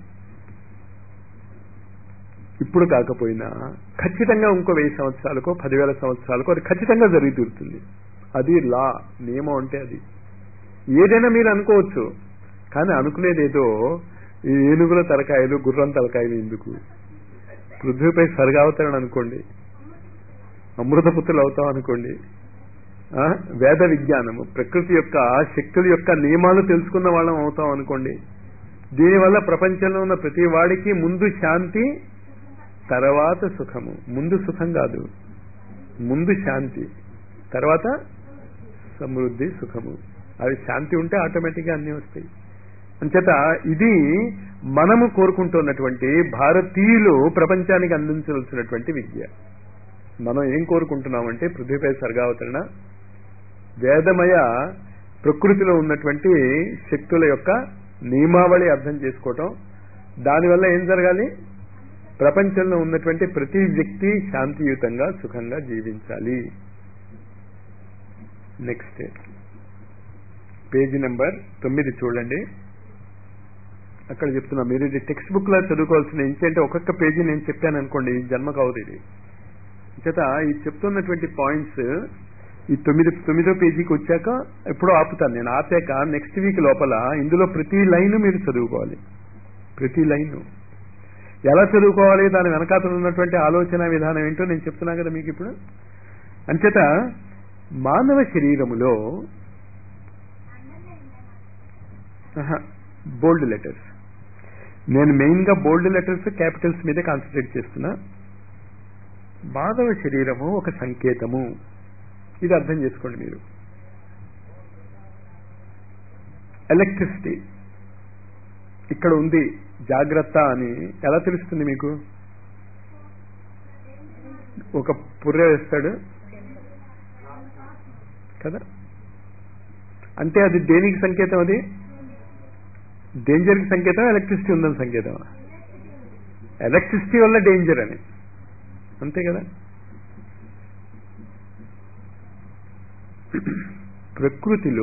ఇప్పుడు కాకపోయినా ఖచ్చితంగా ఇంకో వెయ్యి సంవత్సరాలకో పదివేల సంవత్సరాలకో అది ఖచ్చితంగా జరిగి తీరుతుంది అది లా నియమం అంటే అది ఏదైనా మీరు అనుకోవచ్చు కానీ అనుకునేదేదో ఈ ఏనుగుల తలకాయలు గుర్రం తలకాయలు ఎందుకు పృథ్వీపై స్వర్గావతరణ అనుకోండి అమృతపుత్రులు అవుతాం అనుకోండి ఆ, వేద విజ్ఞానము ప్రకృతి యొక్క శక్తుల యొక్క నియమాలు తెలుసుకున్న వాళ్ళం అవుతాం అనుకోండి దీనివల్ల ప్రపంచంలో ఉన్న ప్రతి వాడికి ముందు శాంతి తర్వాత సుఖము ముందు సుఖం కాదు ముందు శాంతి తర్వాత సమృద్ధి సుఖము అది శాంతి ఉంటే ఆటోమేటిక్గా అన్నీ వస్తాయి అంచేత ఇది మనము కోరుకుంటున్నటువంటి భారతీయులు ప్రపంచానికి అందించవలసినటువంటి విద్య మనం ఏం కోరుకుంటున్నామంటే పృథ్వీపై సర్గావతరణ వేదమయ ప్రకృతిలో ఉన్నటువంటి శక్తుల యొక్క నియమావళి అర్థం చేసుకోవటం దానివల్ల ఏం జరగాలి ప్రపంచంలో ఉన్నటువంటి ప్రతి వ్యక్తి శాంతియుతంగా సుఖంగా జీవించాలి నెక్స్ట్ పేజీ నెంబర్ తొమ్మిది చూడండి అక్కడ చెప్తున్నా మీరు ఇది టెక్స్ట్ బుక్ లా చదువుకోవాల్సిన ఏంటంటే ఒక్కొక్క పేజీ నేను చెప్పాను అనుకోండి ఈ జన్మకు అవదు ఇది చేత ఈ చెప్తున్నటువంటి పాయింట్స్ ఈ తొమ్మిది తొమ్మిదో పేజీకి వచ్చాక ఎప్పుడో ఆపుతాను నేను ఆపాక నెక్స్ట్ వీక్ లోపల ఇందులో ప్రతి లైన్ మీరు చదువుకోవాలి ప్రతి లైన్ ఎలా చదువుకోవాలి దాని వెనకాతలు ఉన్నటువంటి ఆలోచన విధానం ఏంటో నేను చెప్తున్నా కదా మీకు ఇప్పుడు అంచేత మానవ శరీరములో బోల్డ్ లెటర్స్ నేను మెయిన్ గా బోల్డ్ లెటర్స్ క్యాపిటల్స్ మీదే కాన్సన్ట్రేట్ చేస్తున్నా మానవ శరీరము ఒక సంకేతము ఇది అర్థం చేసుకోండి మీరు ఎలక్ట్రిసిటీ ఇక్కడ ఉంది జాగ్రత్త అని ఎలా తెలుస్తుంది మీకు ఒక పుర్రె వేస్తాడు కదా అంటే అది దేనికి సంకేతం అది డేంజర్కి సంకేతం ఎలక్ట్రిసిటీ ఉందని సంకేతం ఎలక్ట్రిసిటీ వల్ల డేంజర్ అని అంతే కదా ప్రకృతిలో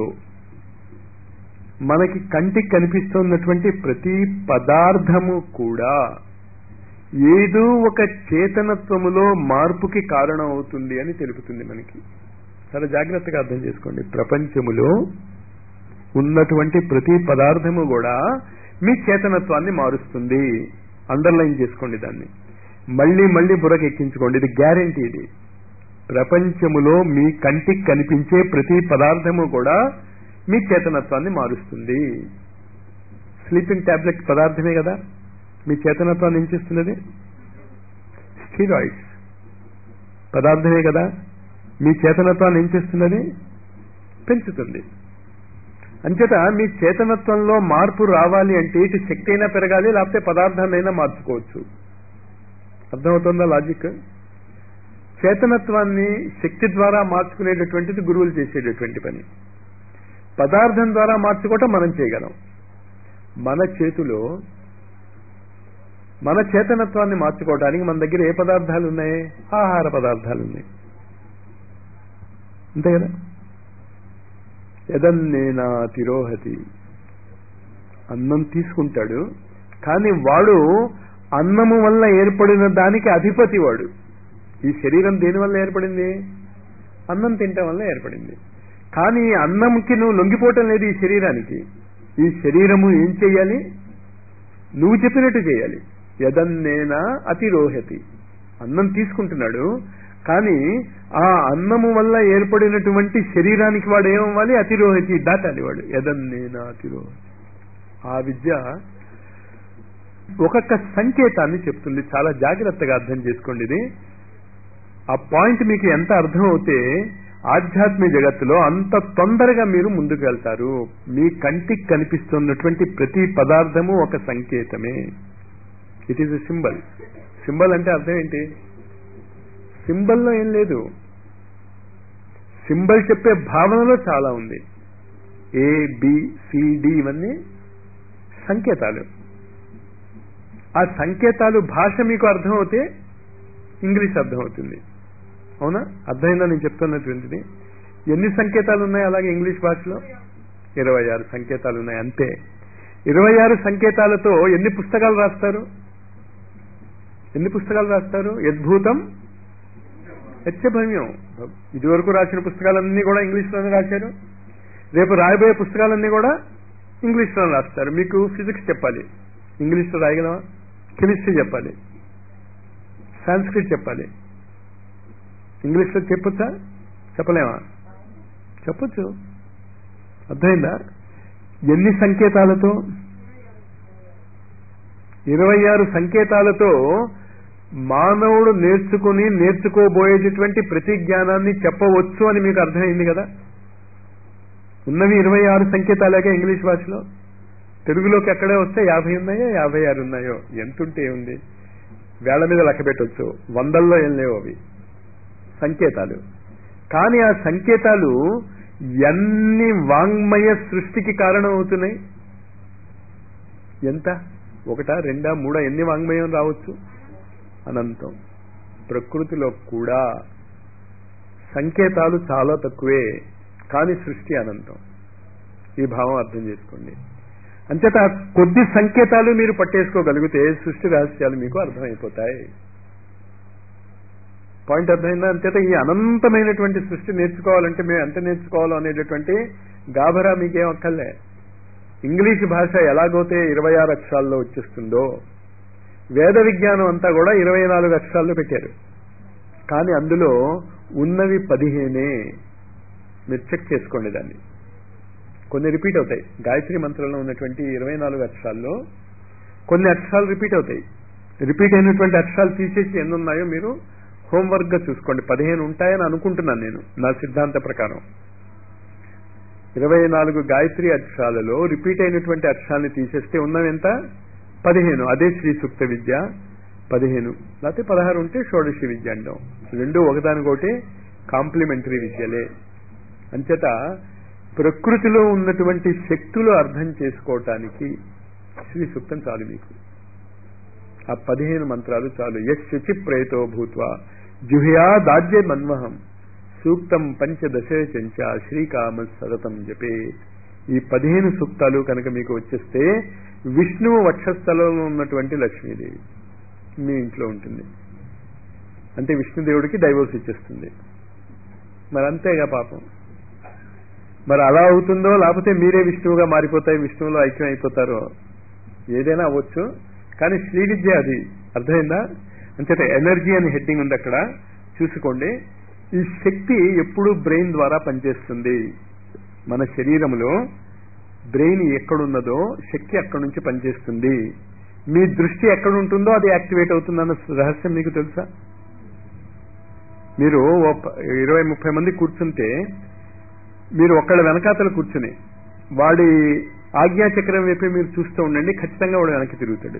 మనకి కంటికి కనిపిస్తున్నటువంటి ప్రతి పదార్థము కూడా ఏదో ఒక చేతనత్వములో మార్పుకి కారణం అవుతుంది అని తెలుపుతుంది మనకి చాలా జాగ్రత్తగా అర్థం చేసుకోండి ప్రపంచములో ఉన్నటువంటి ప్రతి పదార్థము కూడా మీ చేతనత్వాన్ని మారుస్తుంది అండర్లైన్ చేసుకోండి దాన్ని మళ్ళీ మళ్ళీ బుర్రకు ఎక్కించుకోండి ఇది గ్యారంటీ ఇది ప్రపంచములో మీ కంటికి కనిపించే ప్రతి పదార్థము కూడా మీ చేతనత్వాన్ని మారుస్తుంది స్లీపింగ్ టాబ్లెట్ పదార్థమే కదా మీ చేతనత్వాన్ని ఏం చేస్తున్నది స్టీరాయిడ్స్ పదార్థమే కదా మీ చేతనత్వాన్ని ఏం చేస్తున్నది పెంచుతుంది అంచేత మీ చేతనత్వంలో మార్పు రావాలి అంటే ఇటు శక్తి అయినా పెరగాలి లేకపోతే పదార్థాన్నైనా మార్చుకోవచ్చు అర్థమవుతుందా లాజిక్ చేతనత్వాన్ని శక్తి ద్వారా మార్చుకునేటటువంటిది గురువులు చేసేటటువంటి పని పదార్థం ద్వారా మార్చుకోవటం మనం చేయగలం మన చేతిలో మన చేతనత్వాన్ని మార్చుకోవడానికి మన దగ్గర ఏ పదార్థాలు ఉన్నాయి ఆహార పదార్థాలు ఉన్నాయి అంతే కదా యదన్నేనా తిరోహతి అన్నం తీసుకుంటాడు కానీ వాడు అన్నము వల్ల ఏర్పడిన దానికి అధిపతి వాడు ఈ శరీరం దేని వల్ల ఏర్పడింది అన్నం తినటం వల్ల ఏర్పడింది కానీ ఈ అన్నంకి నువ్వు లొంగిపోవటం లేదు ఈ శరీరానికి ఈ శరీరము ఏం చెయ్యాలి నువ్వు చెప్పినట్టు చేయాలి యదన్నేనా అతిరోహతి అన్నం తీసుకుంటున్నాడు కానీ ఆ అన్నము వల్ల ఏర్పడినటువంటి శరీరానికి వాడు ఏమవ్వాలి అతిరోహతి దాటాలి వాడు యదన్నేనా అతిరోహతి ఆ విద్య ఒక్కొక్క సంకేతాన్ని చెప్తుంది చాలా జాగ్రత్తగా అర్థం చేసుకోండి ఇది ఆ పాయింట్ మీకు ఎంత అర్థం అవుతే ఆధ్యాత్మిక జగత్తులో అంత తొందరగా మీరు ముందుకు వెళ్తారు మీ కంటికి కనిపిస్తున్నటువంటి ప్రతి పదార్థము ఒక సంకేతమే it is a symbol symbol అంటే అర్థం ఏంటి సింబల్లో ఏం లేదు సింబల్ చెప్పే భావనలో చాలా ఉంది ఏ బి సిడి ఇవన్నీ సంకేతాలు ఆ సంకేతాలు భాష మీకు అర్థమవుతే ఇంగ్లీష్ అర్థమవుతుంది అవునా అర్థమైందా నేను చెప్తున్నటువంటిది ఎన్ని సంకేతాలు ఉన్నాయి అలాగే ఇంగ్లీష్ భాషలో ఇరవై ఆరు సంకేతాలు ఉన్నాయి అంతే ఇరవై ఆరు సంకేతాలతో ఎన్ని పుస్తకాలు రాస్తారు ఎన్ని పుస్తకాలు రాస్తారు యద్భూతం హెచ్చభవ్యం ఇదివరకు రాసిన పుస్తకాలన్నీ కూడా ఇంగ్లీష్లోనే రాశారు రేపు రాయబోయే పుస్తకాలన్నీ కూడా ఇంగ్లీష్లో రాస్తారు మీకు ఫిజిక్స్ చెప్పాలి ఇంగ్లీష్లో రాయగలమా కెమిస్ట్రీ చెప్పాలి సాంస్క్రిట్ చెప్పాలి ఇంగ్లీష్లో చెప్పొచ్చా చెప్పలేమా చెప్పొచ్చు అర్థమైందా ఎన్ని సంకేతాలతో ఇరవై ఆరు సంకేతాలతో మానవుడు నేర్చుకుని నేర్చుకోబోయేటటువంటి ప్రతి జ్ఞానాన్ని చెప్పవచ్చు అని మీకు అర్థమైంది కదా ఉన్నవి ఇరవై ఆరు సంకేతాలేగా ఇంగ్లీష్ భాషలో తెలుగులోకి ఎక్కడే వస్తే యాభై ఉన్నాయో యాభై ఆరు ఉన్నాయో ఎంతుంటే ఉంది వేళ్ల మీద లెక్క పెట్టవచ్చు వందల్లో ఏం లేవు అవి సంకేతాలు కానీ ఆ సంకేతాలు ఎన్ని వాంగ్మయ సృష్టికి కారణం అవుతున్నాయి ఎంత ఒకటా రెండా మూడా ఎన్ని వాంగ్మయం రావచ్చు అనంతం ప్రకృతిలో కూడా సంకేతాలు చాలా తక్కువే కానీ సృష్టి అనంతం ఈ భావం అర్థం చేసుకోండి అంచేత కొద్ది సంకేతాలు మీరు పట్టేసుకోగలిగితే సృష్టి రహస్యాలు మీకు అర్థమైపోతాయి పాయింట్ అర్థమైందా అంచేత ఈ అనంతమైనటువంటి సృష్టి నేర్చుకోవాలంటే మేము ఎంత నేర్చుకోవాలో అనేటటువంటి గాభరా మీకేం అక్కర్లే ఇంగ్లీష్ భాష ఎలాగైతే ఇరవై ఆరు అక్షరాల్లో వచ్చేస్తుందో వేద విజ్ఞానం అంతా కూడా ఇరవై నాలుగు అక్షరాల్లో పెట్టారు కానీ అందులో ఉన్నవి పదిహేనే మీరు చెక్ చేసుకోండి దాన్ని కొన్ని రిపీట్ అవుతాయి గాయత్రి మంత్రంలో ఉన్నటువంటి ఇరవై నాలుగు అక్షరాల్లో కొన్ని అక్షరాలు రిపీట్ అవుతాయి రిపీట్ అయినటువంటి అక్షరాలు తీసేసి ఎన్ని ఉన్నాయో మీరు హోంవర్క్ గా చూసుకోండి పదిహేను ఉంటాయని అనుకుంటున్నాను నేను నా సిద్ధాంత ప్రకారం ఇరవై నాలుగు గాయత్రి అక్షరాలలో రిపీట్ అయినటువంటి అక్షరాన్ని తీసేస్తే ఉన్నవి ఎంత పదిహేను అదే శ్రీ సూక్త విద్య పదిహేను లేకపోతే పదహారు ఉంటే షోడశి విద్య అంటాం రెండు ఒకదానికొకటి కాంప్లిమెంటరీ విద్యలే అంచేత ప్రకృతిలో ఉన్నటువంటి శక్తులు అర్థం చేసుకోవటానికి శ్రీ సూక్తం చాలు మీకు ఆ పదిహేను మంత్రాలు చాలు యశ్ శుచి ప్రేతో భూత్వా జుహ్యా దాజ్య మన్వహం సూక్తం పంచదశ చెంచ శ్రీకామ సతతం జపే ఈ పదిహేను సూక్తాలు కనుక మీకు వచ్చేస్తే విష్ణువు వక్షస్థలంలో ఉన్నటువంటి లక్ష్మీదేవి మీ ఇంట్లో ఉంటుంది అంటే విష్ణుదేవుడికి డైవోర్స్ ఇచ్చేస్తుంది మరి అంతేగా పాపం మరి అలా అవుతుందో లేకపోతే మీరే విష్ణువుగా మారిపోతాయి విష్ణువులో ఐక్యం అయిపోతారో ఏదైనా అవ్వచ్చు కానీ శ్రీ విద్య అది అర్థమైందా అంచేత ఎనర్జీ అని హెడ్డింగ్ ఉంది అక్కడ చూసుకోండి ఈ శక్తి ఎప్పుడు బ్రెయిన్ ద్వారా పనిచేస్తుంది మన శరీరంలో బ్రెయిన్ ఎక్కడున్నదో శక్తి అక్కడి నుంచి పనిచేస్తుంది మీ దృష్టి ఎక్కడ ఉంటుందో అది యాక్టివేట్ అవుతుందన్న రహస్యం మీకు తెలుసా మీరు ఇరవై ముప్పై మంది కూర్చుంటే మీరు ఒక్కళ్ళ వెనకాతలు కూర్చుని వాడి ఆజ్ఞాచక్రం వైపు మీరు చూస్తూ ఉండండి ఖచ్చితంగా వాడు వెనక్కి తిరుగుతాడు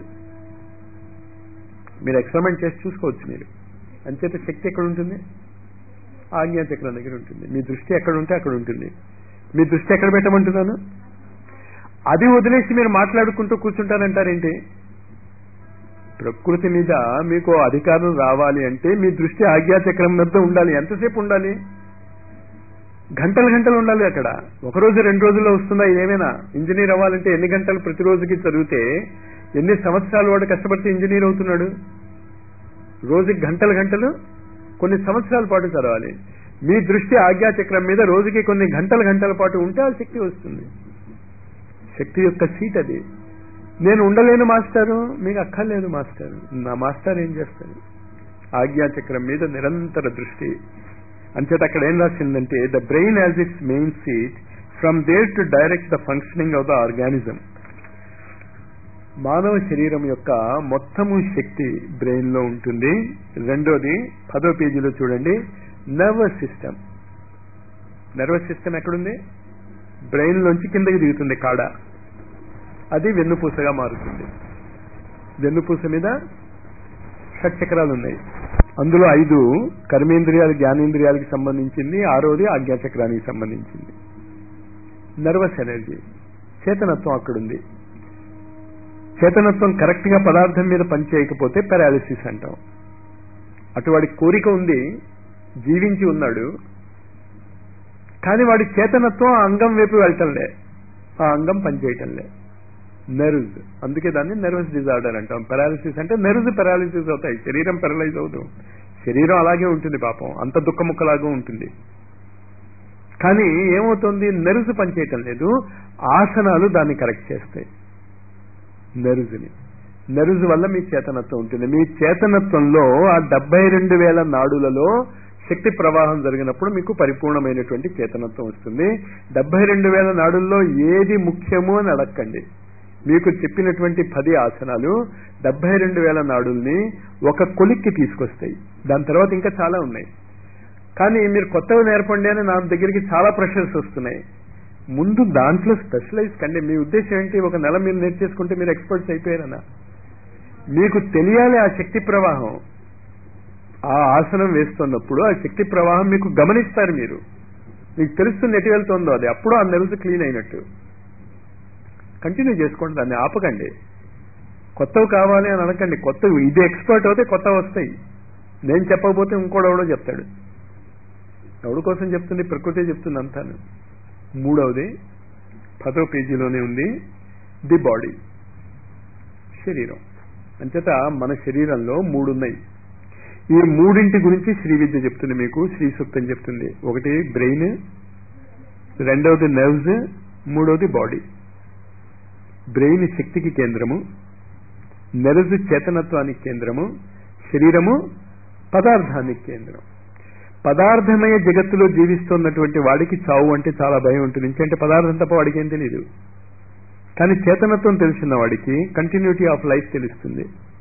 మీరు ఎక్స్పెరిమెంట్ చేసి చూసుకోవచ్చు మీరు అంచేత శక్తి ఎక్కడ ఉంటుంది ఆజ్ఞాచక్రం దగ్గర ఉంటుంది మీ దృష్టి ఎక్కడ ఉంటే అక్కడ ఉంటుంది మీ దృష్టి ఎక్కడ పెట్టమంటున్నాను అది వదిలేసి మీరు మాట్లాడుకుంటూ కూర్చుంటారంటారేంటి ప్రకృతి మీద మీకు అధికారం రావాలి అంటే మీ దృష్టి ఆజ్ఞాచక్రం మీద ఉండాలి ఎంతసేపు ఉండాలి గంటలు గంటలు ఉండాలి అక్కడ ఒక రోజు రెండు రోజుల్లో వస్తుందా ఏమైనా ఇంజనీర్ అవ్వాలంటే ఎన్ని గంటలు ప్రతిరోజుకి చదివితే ఎన్ని సంవత్సరాలు వాడు కష్టపడితే ఇంజనీర్ అవుతున్నాడు రోజుకి గంటలు గంటలు కొన్ని సంవత్సరాల పాటు చదవాలి మీ దృష్టి ఆజ్ఞాచక్రం మీద రోజుకి కొన్ని గంటల గంటల పాటు ఉంటే ఆ శక్తి వస్తుంది శక్తి యొక్క సీట్ అది నేను ఉండలేను మాస్టారు మీకు అక్కర్లేదు మాస్టారు నా మాస్టర్ ఏం చేస్తారు ఆజ్ఞాచక్రం మీద నిరంతర దృష్టి అంచేత అక్కడ ఏం రాసిందంటే the brain as its main seat from there to direct the functioning of the organism మానవ శరీరం యొక్క మొత్తము శక్తి బ్రెయిన్ లో ఉంటుంది రెండోది పదో పేజీలో చూడండి నర్వస్ సిస్టమ్ నర్వస్ సిస్టమ్ ఎక్కడుంది బ్రెయిన్ లోంచి కిందకి దిగుతుంది కాడ అది వెన్నుపూసగా మారుతుంది వెన్నుపూస మీద షట్చక్రాలు ఉన్నాయి అందులో ఐదు కర్మేంద్రియాలు జ్ఞానేంద్రియాలకు సంబంధించింది ఆరోది ఆజ్ఞాచక్రానికి సంబంధించింది నర్వస్ ఎనర్జీ చేతనత్వం అక్కడుంది చేతనత్వం కరెక్ట్ గా పదార్థం మీద పనిచేయకపోతే పారాలిసిస్ అంటాం అటు వాడి కోరిక ఉంది జీవించి ఉన్నాడు కానీ వాడి చేతనత్వం ఆ అంగం వైపు వెళ్ళటంలే ఆ అంగం పనిచేయటంలే నెర్వ్స్ అందుకే దాన్ని నెర్వస్ డిజార్డర్ అంటాం పెరాలిసిస్ అంటే నెర్వ్స్ పెరాలిసిస్ అవుతాయి శరీరం పెరలైజ్ అవుతాం శరీరం అలాగే ఉంటుంది పాపం అంత దుఃఖముక్కలాగా ఉంటుంది కానీ ఏమవుతుంది నెర్వ్స్ పనిచేయటం లేదు ఆసనాలు దాన్ని కరెక్ట్ చేస్తాయి నెరుజుని నెరుజు వల్ల మీ చేతనత్వం ఉంటుంది మీ చేతనత్వంలో ఆ డెబ్బై రెండు వేల నాడులలో శక్తి ప్రవాహం జరిగినప్పుడు మీకు పరిపూర్ణమైనటువంటి చేతనత్వం వస్తుంది డెబ్బై రెండు వేల నాడుల్లో ఏది ముఖ్యమో అని అడక్కండి మీకు చెప్పినటువంటి పది ఆసనాలు డెబ్బై రెండు వేల నాడుల్ని ఒక కొలిక్కి తీసుకొస్తాయి దాని తర్వాత ఇంకా చాలా ఉన్నాయి కానీ మీరు కొత్తవి నేర్పండి అని నా దగ్గరికి చాలా ప్రెషర్స్ వస్తున్నాయి ముందు దాంట్లో స్పెషలైజ్ కండి మీ ఉద్దేశం ఏంటి ఒక నెల మీరు నేర్చేసుకుంటే మీరు ఎక్స్పర్ట్స్ అయిపోయారనా మీకు తెలియాలి ఆ శక్తి ప్రవాహం ఆ ఆసనం వేస్తున్నప్పుడు ఆ శక్తి ప్రవాహం మీకు గమనిస్తారు మీరు మీకు తెలుస్తుంది ఎటు వెళ్తుందో అది అప్పుడు ఆ నెలసు క్లీన్ అయినట్టు కంటిన్యూ చేసుకోండి దాన్ని ఆపకండి కొత్తవి కావాలి అని అనకండి కొత్తవి ఇది ఎక్స్పర్ట్ అవుతే కొత్త వస్తాయి నేను చెప్పకపోతే ఇంకోడు ఎవడో చెప్తాడు ఎవడి కోసం చెప్తుంది ప్రకృతి చెప్తుంది అంతాను మూడవది పదో పేజీలోనే ఉంది ది బాడీ శరీరం అంచేత మన శరీరంలో మూడు ఉన్నాయి ఈ మూడింటి గురించి శ్రీ విద్య చెప్తుంది మీకు శ్రీ సూక్తం చెప్తుంది ఒకటి బ్రెయిన్ రెండవది నర్వ్స్ మూడవది బాడీ బ్రెయిన్ శక్తికి కేంద్రము నెర్వ్స్ చేతనత్వానికి కేంద్రము శరీరము పదార్థానికి కేంద్రం పదార్థమయ జగత్తులో జీవిస్తున్నటువంటి వాడికి చావు అంటే చాలా భయం ఉంటుంది ఎందుకంటే పదార్థం తప్ప వాడికి ఏం తెలియదు కానీ చేతనత్వం తెలిసిన వాడికి కంటిన్యూటీ ఆఫ్ లైఫ్ తెలుస్తుంది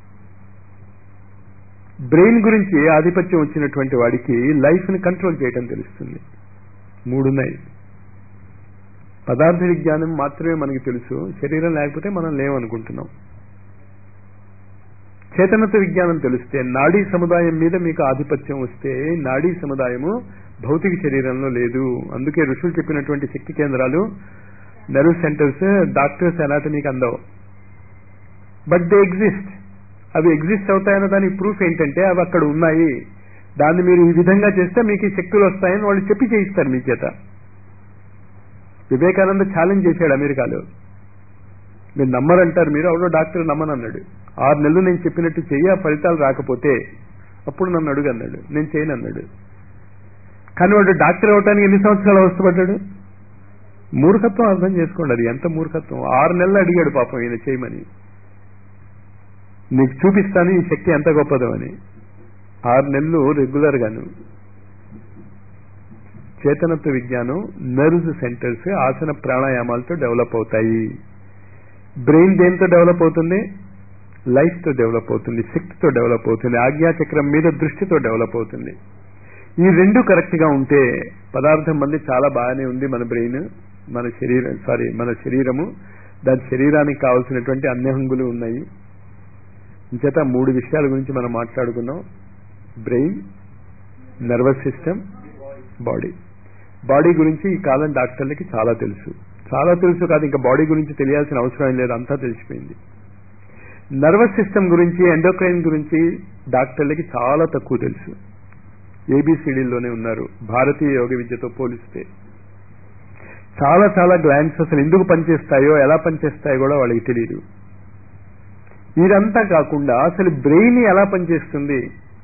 బ్రెయిన్ గురించి ఆధిపత్యం వచ్చినటువంటి వాడికి లైఫ్ ని కంట్రోల్ చేయడం తెలుస్తుంది మూడున్నాయి పదార్థ విజ్ఞానం మాత్రమే మనకి తెలుసు శరీరం లేకపోతే మనం లేవనుకుంటున్నాం చేతనత్వ విజ్ఞానం తెలిస్తే నాడీ సముదాయం మీద మీకు ఆధిపత్యం వస్తే నాడీ సముదాయము భౌతిక శరీరంలో లేదు అందుకే ఋషులు చెప్పినటువంటి శక్తి కేంద్రాలు నర్వ్ సెంటర్స్ డాక్టర్స్ ఎనాటమీకి అందవు బట్ దే ఎగ్జిస్ట్ అవి ఎగ్జిస్ట్ అవుతాయన్న దానికి ప్రూఫ్ ఏంటంటే అవి అక్కడ ఉన్నాయి దాన్ని మీరు ఈ విధంగా చేస్తే మీకు ఈ శక్తులు వస్తాయని వాళ్ళు చెప్పి చేయిస్తారు మీ చేత వివేకానంద ఛాలెంజ్ చేశాడు అమెరికాలో మీరు నమ్మరంటారు మీరు ఎవడో డాక్టర్ నమ్మనన్నాడు ఆరు నెలలు నేను చెప్పినట్టు చెయ్యి ఆ ఫలితాలు రాకపోతే అప్పుడు నన్ను అడుగు అన్నాడు నేను చేయను అన్నాడు కానీ వాడు డాక్టర్ అవటానికి ఎన్ని సంవత్సరాలు అవస్థపడ్డాడు మూర్ఖత్వం అర్థం చేసుకోండి అది ఎంత మూర్ఖత్వం ఆరు నెలలు అడిగాడు పాపం ఈయన చేయమని నీకు చూపిస్తాను ఈ శక్తి ఎంత గొప్పదో అని ఆరు నెలలు రెగ్యులర్ గాను చేతనత్వ విజ్ఞానం నర్వ్స్ సెంటర్స్ ఆసన ప్రాణాయామాలతో డెవలప్ అవుతాయి బ్రెయిన్ దేంతో డెవలప్ అవుతుంది లైఫ్ తో డెవలప్ అవుతుంది శక్తితో డెవలప్ అవుతుంది ఆజ్ఞాచక్రం మీద దృష్టితో డెవలప్ అవుతుంది ఈ రెండు కరెక్ట్ గా ఉంటే పదార్థం మంది చాలా బాగానే ఉంది మన బ్రెయిన్ మన శరీరం సారీ మన శరీరము దాని శరీరానికి కావాల్సినటువంటి అన్ని హంగులు ఉన్నాయి ఇంచేత మూడు విషయాల గురించి మనం మాట్లాడుకున్నాం brain nervous system body body గురించి ఈ కాలం డాక్టర్లకి చాలా తెలుసు చాలా తెలుసు కాదు ఇంకా బాడీ గురించి తెలియాల్సిన అవసరం లేదు అంతా తెలిసిపోయింది నర్వస్ సిస్టమ్ గురించి ఎండోక్రైన్ గురించి డాక్టర్లకి చాలా తక్కువ తెలుసు ఏబిసిడీల్లోనే ఉన్నారు భారతీయ యోగ విద్యతో పోలిస్తే చాలా చాలా గ్లాండ్స్ అసలు ఎందుకు పనిచేస్తాయో ఎలా పనిచేస్తాయో కూడా వాళ్ళకి తెలియదు ఇదంతా కాకుండా అసలు బ్రెయిన్ ఎలా పనిచేస్తుంది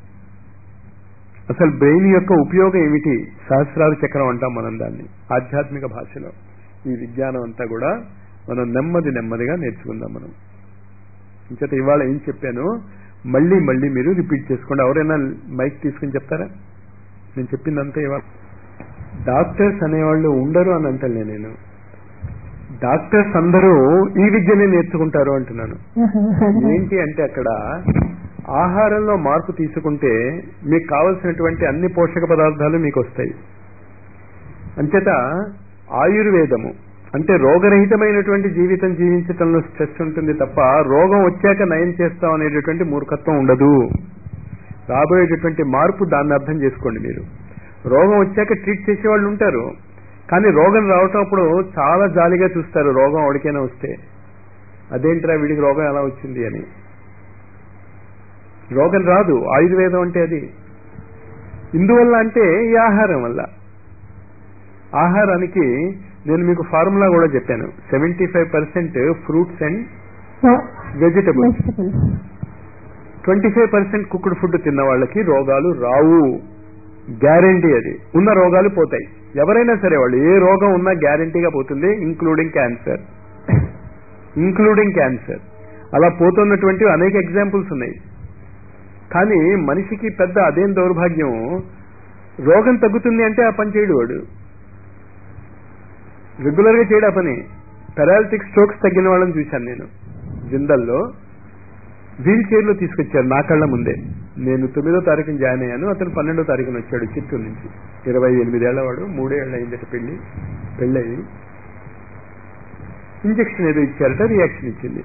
అసలు బ్రెయిన్ యొక్క ఉపయోగం ఏమిటి సహస్రార చక్రం అంటాం మనం దాన్ని ఆధ్యాత్మిక భాషలో ఈ విజ్ఞానం అంతా కూడా మనం నెమ్మది నెమ్మదిగా నేర్చుకుందాం మనం ఇంకట ఇవాళ ఏం చెప్పాను మళ్ళీ మళ్ళీ మీరు రిపీట్ చేసుకోండి ఎవరైనా మైక్ తీసుకుని చెప్తారా నేను చెప్పిందంతా ఇవాళ డాక్టర్స్ అనేవాళ్ళు ఉండరు అని అంటలే నేను డాక్టర్స్ అందరూ ఈ విద్యనే నేర్చుకుంటారు అంటున్నాను ఏంటి అంటే అక్కడ ఆహారంలో మార్పు తీసుకుంటే మీకు కావలసినటువంటి అన్ని పోషక పదార్థాలు మీకు వస్తాయి అంచేత ఆయుర్వేదము అంటే రోగరహితమైనటువంటి జీవితం జీవించటంలో స్ట్రెస్ ఉంటుంది తప్ప రోగం వచ్చాక నయం చేస్తాం అనేటటువంటి మూర్ఖత్వం ఉండదు రాబోయేటటువంటి మార్పు దాన్ని అర్థం చేసుకోండి మీరు రోగం వచ్చాక ట్రీట్ చేసే వాళ్ళు ఉంటారు కానీ రోగం రావటం అప్పుడు చాలా జాలిగా చూస్తారు రోగం ఎవరికైనా వస్తే అదేంట్రా వీడికి రోగం ఎలా వచ్చింది అని రోగం రాదు ఆయుర్వేదం అంటే అది ఇందువల్ల అంటే ఈ ఆహారం వల్ల ఆహారానికి నేను మీకు ఫార్ములా కూడా చెప్పాను seventy five percent fruits and vegetables twenty five percent cooked food తిన్న వాళ్ళకి రోగాలు రావు గ్యారంటీ అది ఉన్న రోగాలు పోతాయి ఎవరైనా సరే వాళ్ళు ఏ రోగం ఉన్నా గ్యారంటీగా పోతుంది ఇంక్లూడింగ్ క్యాన్సర్ ఇంక్లూడింగ్ క్యాన్సర్ అలా పోతున్నటువంటి అనేక ఎగ్జాంపుల్స్ ఉన్నాయి కానీ మనిషికి పెద్ద అదేం దౌర్భాగ్యం రోగం తగ్గుతుంది అంటే ఆ పని చేయడు వాడు రెగ్యులర్ గా చేయడు ఆ పని పెరాలిటిక్ స్ట్రోక్స్ తగ్గిన వాళ్ళని చూశాను నేను జిందల్లో వీల్ చైర్ లో తీసుకొచ్చారు నా కళ్ళ ముందే నేను తొమ్మిదో తారీఖున జాయిన్ అయ్యాను అతను పన్నెండో తారీఖున వచ్చాడు చిత్తూరు నుంచి ఇరవై ఎనిమిదేళ్ల వాడు మూడేళ్ల అయిందట పెళ్లి పెళ్ళయి ఇంజక్షన్ ఏదో ఇచ్చారట రియాక్షన్ ఇచ్చింది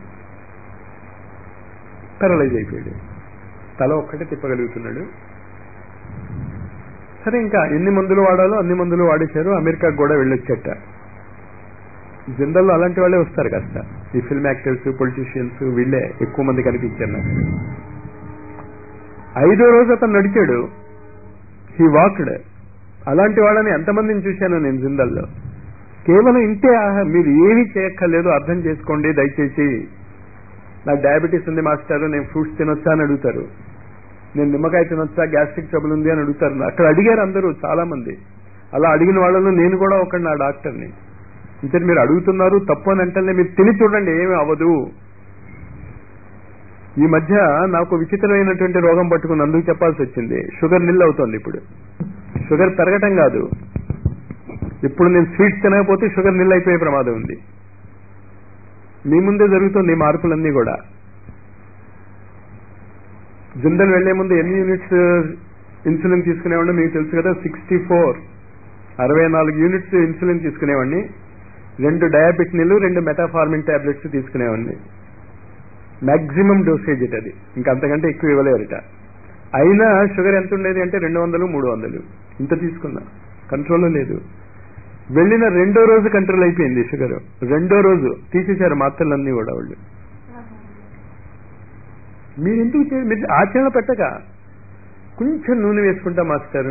పెరలైజ్ అయిపోయాడు తల ఒక్కటే తిప్పగలుగుతున్నాడు సరే ఇంకా ఎన్ని మందులు వాడాలో అన్ని మందులు వాడేశారు అమెరికాకు కూడా వెళ్ళొచ్చట జిందల్లో అలాంటి వాళ్ళే వస్తారు కాస్త ఈ ఫిల్మ్ యాక్టర్స్ పొలిటీషియన్స్ వీళ్ళే ఎక్కువ మంది కనిపించారు నాకు ఐదో రోజు అతను నడిచాడు హీ వాక్డ్ అలాంటి వాళ్ళని ఎంతమందిని చూశాను నేను జిందల్లో కేవలం ఇంతే ఆహా మీరు ఏమీ చేయక్కర్లేదు అర్థం చేసుకోండి దయచేసి నాకు డయాబెటీస్ ఉంది మాస్టర్ నేను ఫ్రూట్స్ తినొచ్చా అని అడుగుతారు నేను నిమ్మకాయ తినొచ్చా గ్యాస్ట్రిక్ ట్రబుల్ ఉంది అని అడుగుతారు అక్కడ అడిగారు అందరూ చాలా మంది అలా అడిగిన వాళ్ళలో నేను కూడా ఒకటి నా డాక్టర్ని ఇంతే మీరు అడుగుతున్నారు తప్పు అని అంటే మీరు తిని చూడండి ఏమీ అవ్వదు ఈ మధ్య నాకు విచిత్రమైనటువంటి రోగం పట్టుకుని అందుకు చెప్పాల్సి వచ్చింది షుగర్ నిల్ అవుతోంది ఇప్పుడు షుగర్ పెరగటం కాదు ఇప్పుడు నేను స్వీట్స్ తినకపోతే షుగర్ నిల్ అయిపోయే ప్రమాదం ఉంది మీ ముందే జరుగుతుంది ఈ మార్పులన్నీ కూడా జిందల్ వెళ్లే ముందు ఎన్ని యూనిట్స్ ఇన్సులిన్ తీసుకునేవాడిని మీకు తెలుసు కదా సిక్స్టీ ఫోర్ అరవై నాలుగు యూనిట్స్ ఇన్సులిన్ తీసుకునేవాడిని రెండు డయాబెటినిలు రెండు మెటాఫార్మిన్ టాబ్లెట్స్ తీసుకునేవాడిని మాక్సిమం డోసేజ్ ఇట్ అది ఇంకా అంతకంటే ఎక్కువ ఇవ్వలేరట అయినా షుగర్ ఎంత ఉండేది అంటే రెండు వందలు మూడు వందలు ఇంత తీసుకున్నా కంట్రోల్లో లేదు వెళ్ళిన రెండో రోజు కంట్రోల్ అయిపోయింది షుగర్ రెండో రోజు తీసేశారు మాత్రలన్నీ కూడా వాళ్ళు మీరు ఎందుకు చే- మీరు ఆచరణ పెట్టక కొంచెం నూనె వేసుకుంటా మాస్టర్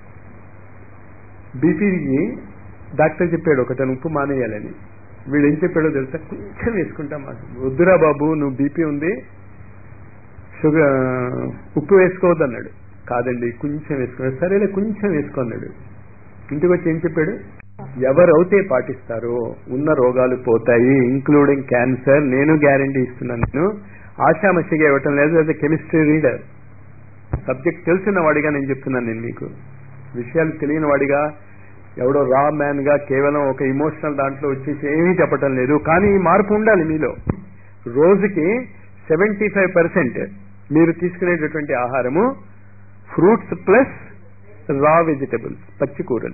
బీపీకి డాక్టర్ చెప్పాడు ఒకటను ఉప్పు మానేయాలని వీడు ఏం చెప్పాడో తెలుసా కొంచెం వేసుకుంటా మాస్టర్ వద్దురా బాబు నువ్వు బీపీ ఉంది షుగర్ ఉప్పు వేసుకోవద్దు అన్నాడు కాదండి కొంచెం వేసుకున్నాడు సరేలే కొంచెం వేసుకున్నాడు ఇంటికి వచ్చి ఏం చెప్పాడు ఎవరైతే పాటిస్తారో ఉన్న రోగాలు పోతాయి ఇంక్లూడింగ్ క్యాన్సర్ నేను గ్యారంటీ ఇస్తున్నాను నేను ఆశామసిగా ఇవ్వటం లేదు యాజ్ కెమిస్ట్రీ రీడర్ సబ్జెక్ట్ తెలిసిన వాడిగా నేను చెప్తున్నాను నేను మీకు విషయాలు తెలియని వాడిగా ఎవడో రా మ్యాన్ గా కేవలం ఒక ఇమోషనల్ దాంట్లో వచ్చేసి ఏమీ చెప్పటం లేదు కానీ ఈ మార్పు ఉండాలి మీలో రోజుకి సెవెంటీ ఫైవ్ పర్సెంట్ మీరు తీసుకునేటటువంటి ఆహారము ఫ్రూట్స్ ప్లస్ రా వెజిటబుల్స్ పచ్చి కూరలు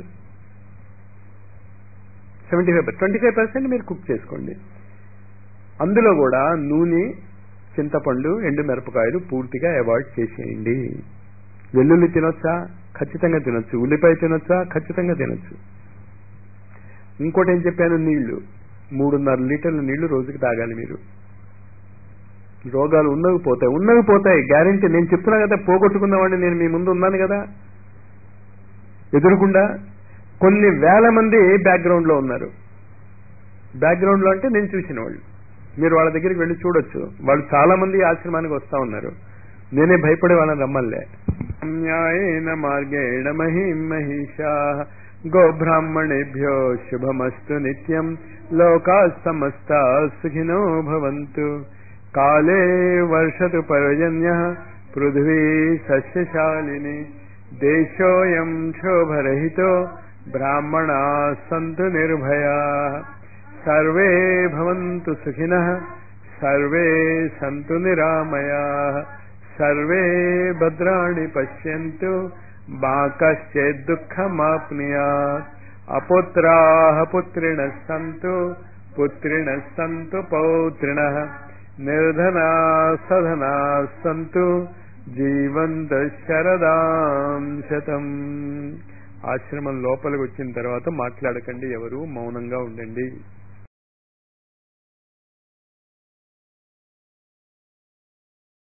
seventy five twenty five percent మీరు కుక్ చేసుకోండి అందులో కూడా నూనె చింతపండు ఎండు మిరపకాయలు పూర్తిగా అవాయిడ్ చేసేయండి వెల్లుల్లి తినొచ్చా ఖచ్చితంగా తినొచ్చు ఉల్లిపాయ తినొచ్చా ఖచ్చితంగా తినొచ్చు ఇంకోటి ఏం చెప్పాను నీళ్లు మూడున్నర లీటర్ల నీళ్లు రోజుకి తాగాలి మీరు రోగాలు ఉన్నవి పోతాయి ఉన్నవి పోతాయి గ్యారంటీ నేను చెప్తున్నా కదా పోగొట్టుకున్నవాడిని నేను మీ ముందు ఉన్నాను కదా ఎదురుకుండా కొన్ని వేల మంది బ్యాక్గ్రౌండ్ లో ఉన్నారు బ్యాక్గ్రౌండ్ లో అంటే నేను చూసిన వాళ్ళు మీరు వాళ్ళ దగ్గరికి వెళ్ళి చూడొచ్చు వాళ్ళు చాలా మంది ఆశ్రమానికి వస్తా ఉన్నారు నేనే భయపడే వాళ్ళని రమ్మల్లే న్యాయేన మార్గేణ మహిం మహిషా గోబ్రాహ్మణేభ్యో శుభమస్తు నిత్యం లోకా సమస్త సుఖినో భవంతు కాలే వర్షతు పర్జన్య పృథ్వీ సస్యశాలిని దేశోయం క్షోభరహితో బ్రాహ్మణా సంతు నిర్భయా సర్వే భవంతు సుఖినః సర్వే సంతు నిరామయాః సర్వే భద్రాణి పశ్యంతు మా కశ్చిత్ దుఃఖమాప్నుయాత్ అపుత్రాः పుత్రిణः సంతు పుత్రిణः సంతు పౌత్రిణः నిర్ధనా సధనా సంతు జీవంత శరదాం శతం ఆశ్రమం లోపలికి వచ్చిన తర్వాత మాట్లాడకండి ఎవరు మౌనంగా ఉండండి